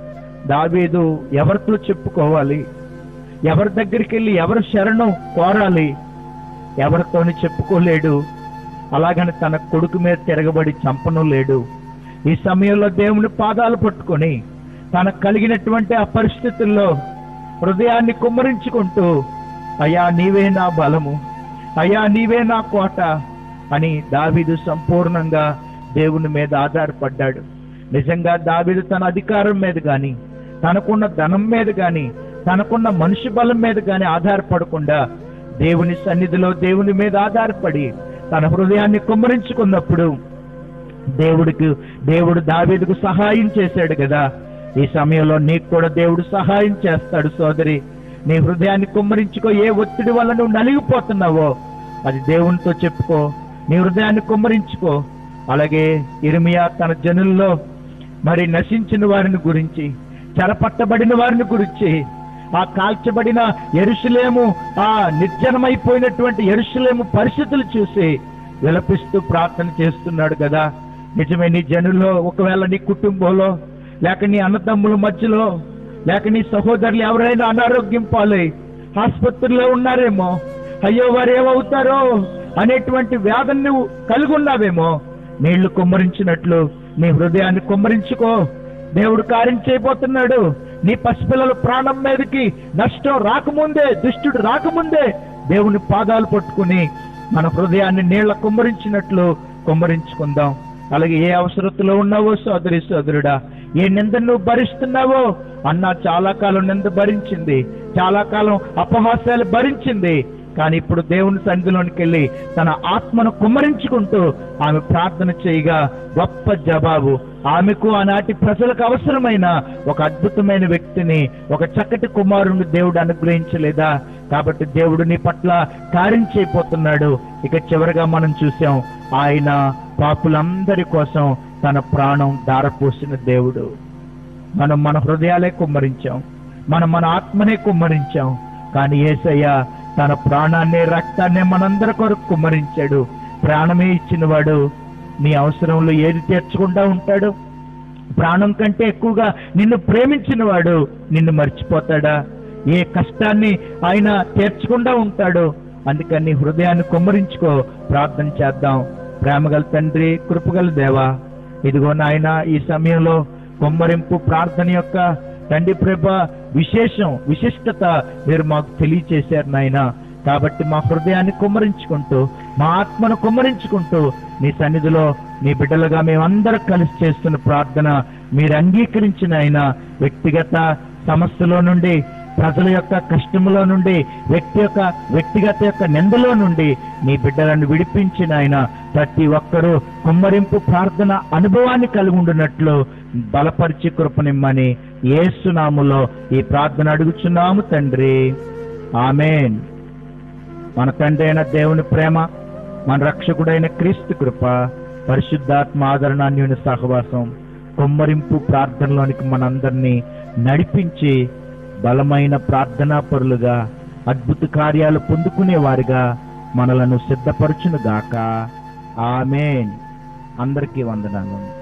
దావీదు ఎవరితో చెప్పుకోవాలి ఎవరి దగ్గరికి వెళ్ళి ఎవరి శరణం కోరాలి ఎవరితోని చెప్పుకోలేడు అలాగని తన కొడుకు మీద తిరగబడి చంపను లేడు ఈ సమయంలో దేవుని పాదాలు పట్టుకొని తనకు కలిగినటువంటి ఆ పరిస్థితుల్లో హృదయాన్ని కుమ్మరించుకుంటూ అయ్యా నీవే నా బలము అయ్యా నీవే నా కోట అని దావీదు సంపూర్ణంగా దేవుని మీద ఆధారపడ్డాడు నిజంగా దావీదు తన అధికారం మీద గాని తనకున్న ధనం మీద గాని తనకున్న మనిషి బలం మీద గాని ఆధారపడకుండా దేవుని సన్నిధిలో దేవుని మీద ఆధారపడి తన హృదయాన్ని కుమ్మరించుకున్నప్పుడు దేవుడికి దేవుడు దావీదుకు సహాయం చేశాడు కదా ఈ సమయంలో నీకు కూడా దేవుడు సహాయం చేస్తాడు సోదరి నీ హృదయాన్ని కుమ్మరించుకో ఏ ఒత్తిడి వల్ల నువ్వు నలిగిపోతున్నావో అది దేవునితో చెప్పుకో నీ హృదయాన్ని కుమ్మరించుకో అలాగే ఇర్మియా తన జనుల్లో మరి నశించిన వారిని గురించి చెరపట్టబడిన వారిని గురించి ఆ కాల్చబడిన ఎరుసలేము ఆ నిర్జనమైపోయినటువంటి ఎరుసలేము పరిస్థితులు చూసి విలపిస్తూ ప్రార్థన చేస్తున్నాడు కదా నిజమే నీ జనుల్లో ఒకవేళ నీ కుటుంబంలో లేక నీ అన్నదమ్ముల మధ్యలో లేక నీ సహోదరులు ఎవరైనా అనారోగ్యం పాలై ఆసుపత్రిలో ఉన్నారేమో అయ్యో వారు ఏమవుతారో అనేటువంటి వ్యాధులు నువ్వు కలిగి ఉన్నావేమో నీళ్లు కుమ్మరించినట్లు నీ హృదయాన్ని కుమ్మరించుకో దేవుడు కార్యం చేయబోతున్నాడు నీ పసిపిల్లల ప్రాణం మీదకి నష్టం రాకముందే దుష్టుడు రాకముందే దేవుని పాదాలు పట్టుకుని మన హృదయాన్ని నీళ్ల కుమ్మరించినట్లు కుమ్మరించుకుందాం అలాగే ఏ అవసరతలో ఉన్నావో సోదరి సోదరుడా ఏ నింద నువ్వు భరిస్తున్నావో అన్న చాలా కాలం నింద భరించింది చాలా కాలం అపహాస్యాలు భరించింది కానీ ఇప్పుడు దేవుని సన్నిధిలోనికి వెళ్ళి తన ఆత్మను కుమ్మరించుకుంటూ ఆమె ప్రార్థన చేయగా గొప్ప జవాబు ఆమెకు ఆనాటి ప్రజలకు అవసరమైన ఒక అద్భుతమైన వ్యక్తిని ఒక చక్కటి కుమారుని దేవుడు అనుగ్రహించలేదా కాబట్టి దేవుడు నీ పట్ల కార్యం చేయబోతున్నాడు ఇక చివరిగా మనం చూసాం ఆయన పాపులందరి కోసం తన ప్రాణం దారపోసిన దేవుడు మనం మన హృదయాలే కుమ్మరించాం మనం మన ఆత్మనే కుమ్మరించాం కానీ ఏసయ్య తన ప్రాణాన్ని రక్తాన్ని మనందరి కొరకు కుమ్మరించాడు ప్రాణమే ఇచ్చినవాడు నీ అవసరంలో ఏది తీర్చకుండా ఉంటాడు ప్రాణం కంటే ఎక్కువగా నిన్ను ప్రేమించిన వాడు నిన్ను మర్చిపోతాడా ఏ కష్టాన్ని ఆయన తీర్చకుండా ఉంటాడు అందుకని నీ హృదయాన్ని కుమ్మరించుకో ప్రార్థన చేద్దాం ప్రేమగల తండ్రి కృపగల దేవా ఇదిగో నాయన ఈ సమయంలో కుమ్మరింపు ప్రార్థన యొక్క తండ్రి ప్రభ విశేషం విశిష్టత మీరు మాకు తెలియచేశారు నాయన కాబట్టి మా హృదయాన్ని కుమ్మరించుకుంటూ మా ఆత్మను కుమ్మరించుకుంటూ నీ సన్నిధిలో నీ బిడ్డలుగా మేమందరం కలిసి చేస్తున్న ప్రార్థన మీరు అంగీకరించిన ఆయన వ్యక్తిగత సమస్యలో నుండి ప్రజల యొక్క కష్టములో నుండి వ్యక్తి యొక్క వ్యక్తిగత యొక్క నిందలో నుండి నీ బిడ్డలను విడిపించిన ఆయన ప్రతి ఒక్కరూ కుమ్మరింపు ప్రార్థన అనుభవాన్ని కలిగి ఉండినట్లు బలపరిచి కృపనిమ్మని ఏసునాములో ఈ ప్రార్థన అడుగుచున్నాము తండ్రి ఆమెన్ మన తండ్రి అయిన దేవుని ప్రేమ మన రక్షకుడైన క్రీస్తు కృప పరిశుద్ధాత్మ ఆదరణాన్యుని సహవాసం కుమ్మరింపు ప్రార్థనలోనికి మనందరినీ నడిపించి బలమైన ప్రార్థనా పరులుగా అద్భుత కార్యాలు పొందుకునే వారిగా మనలను సిద్ధపరచును గాక ఆమెన్ అందరికీ వందనాలు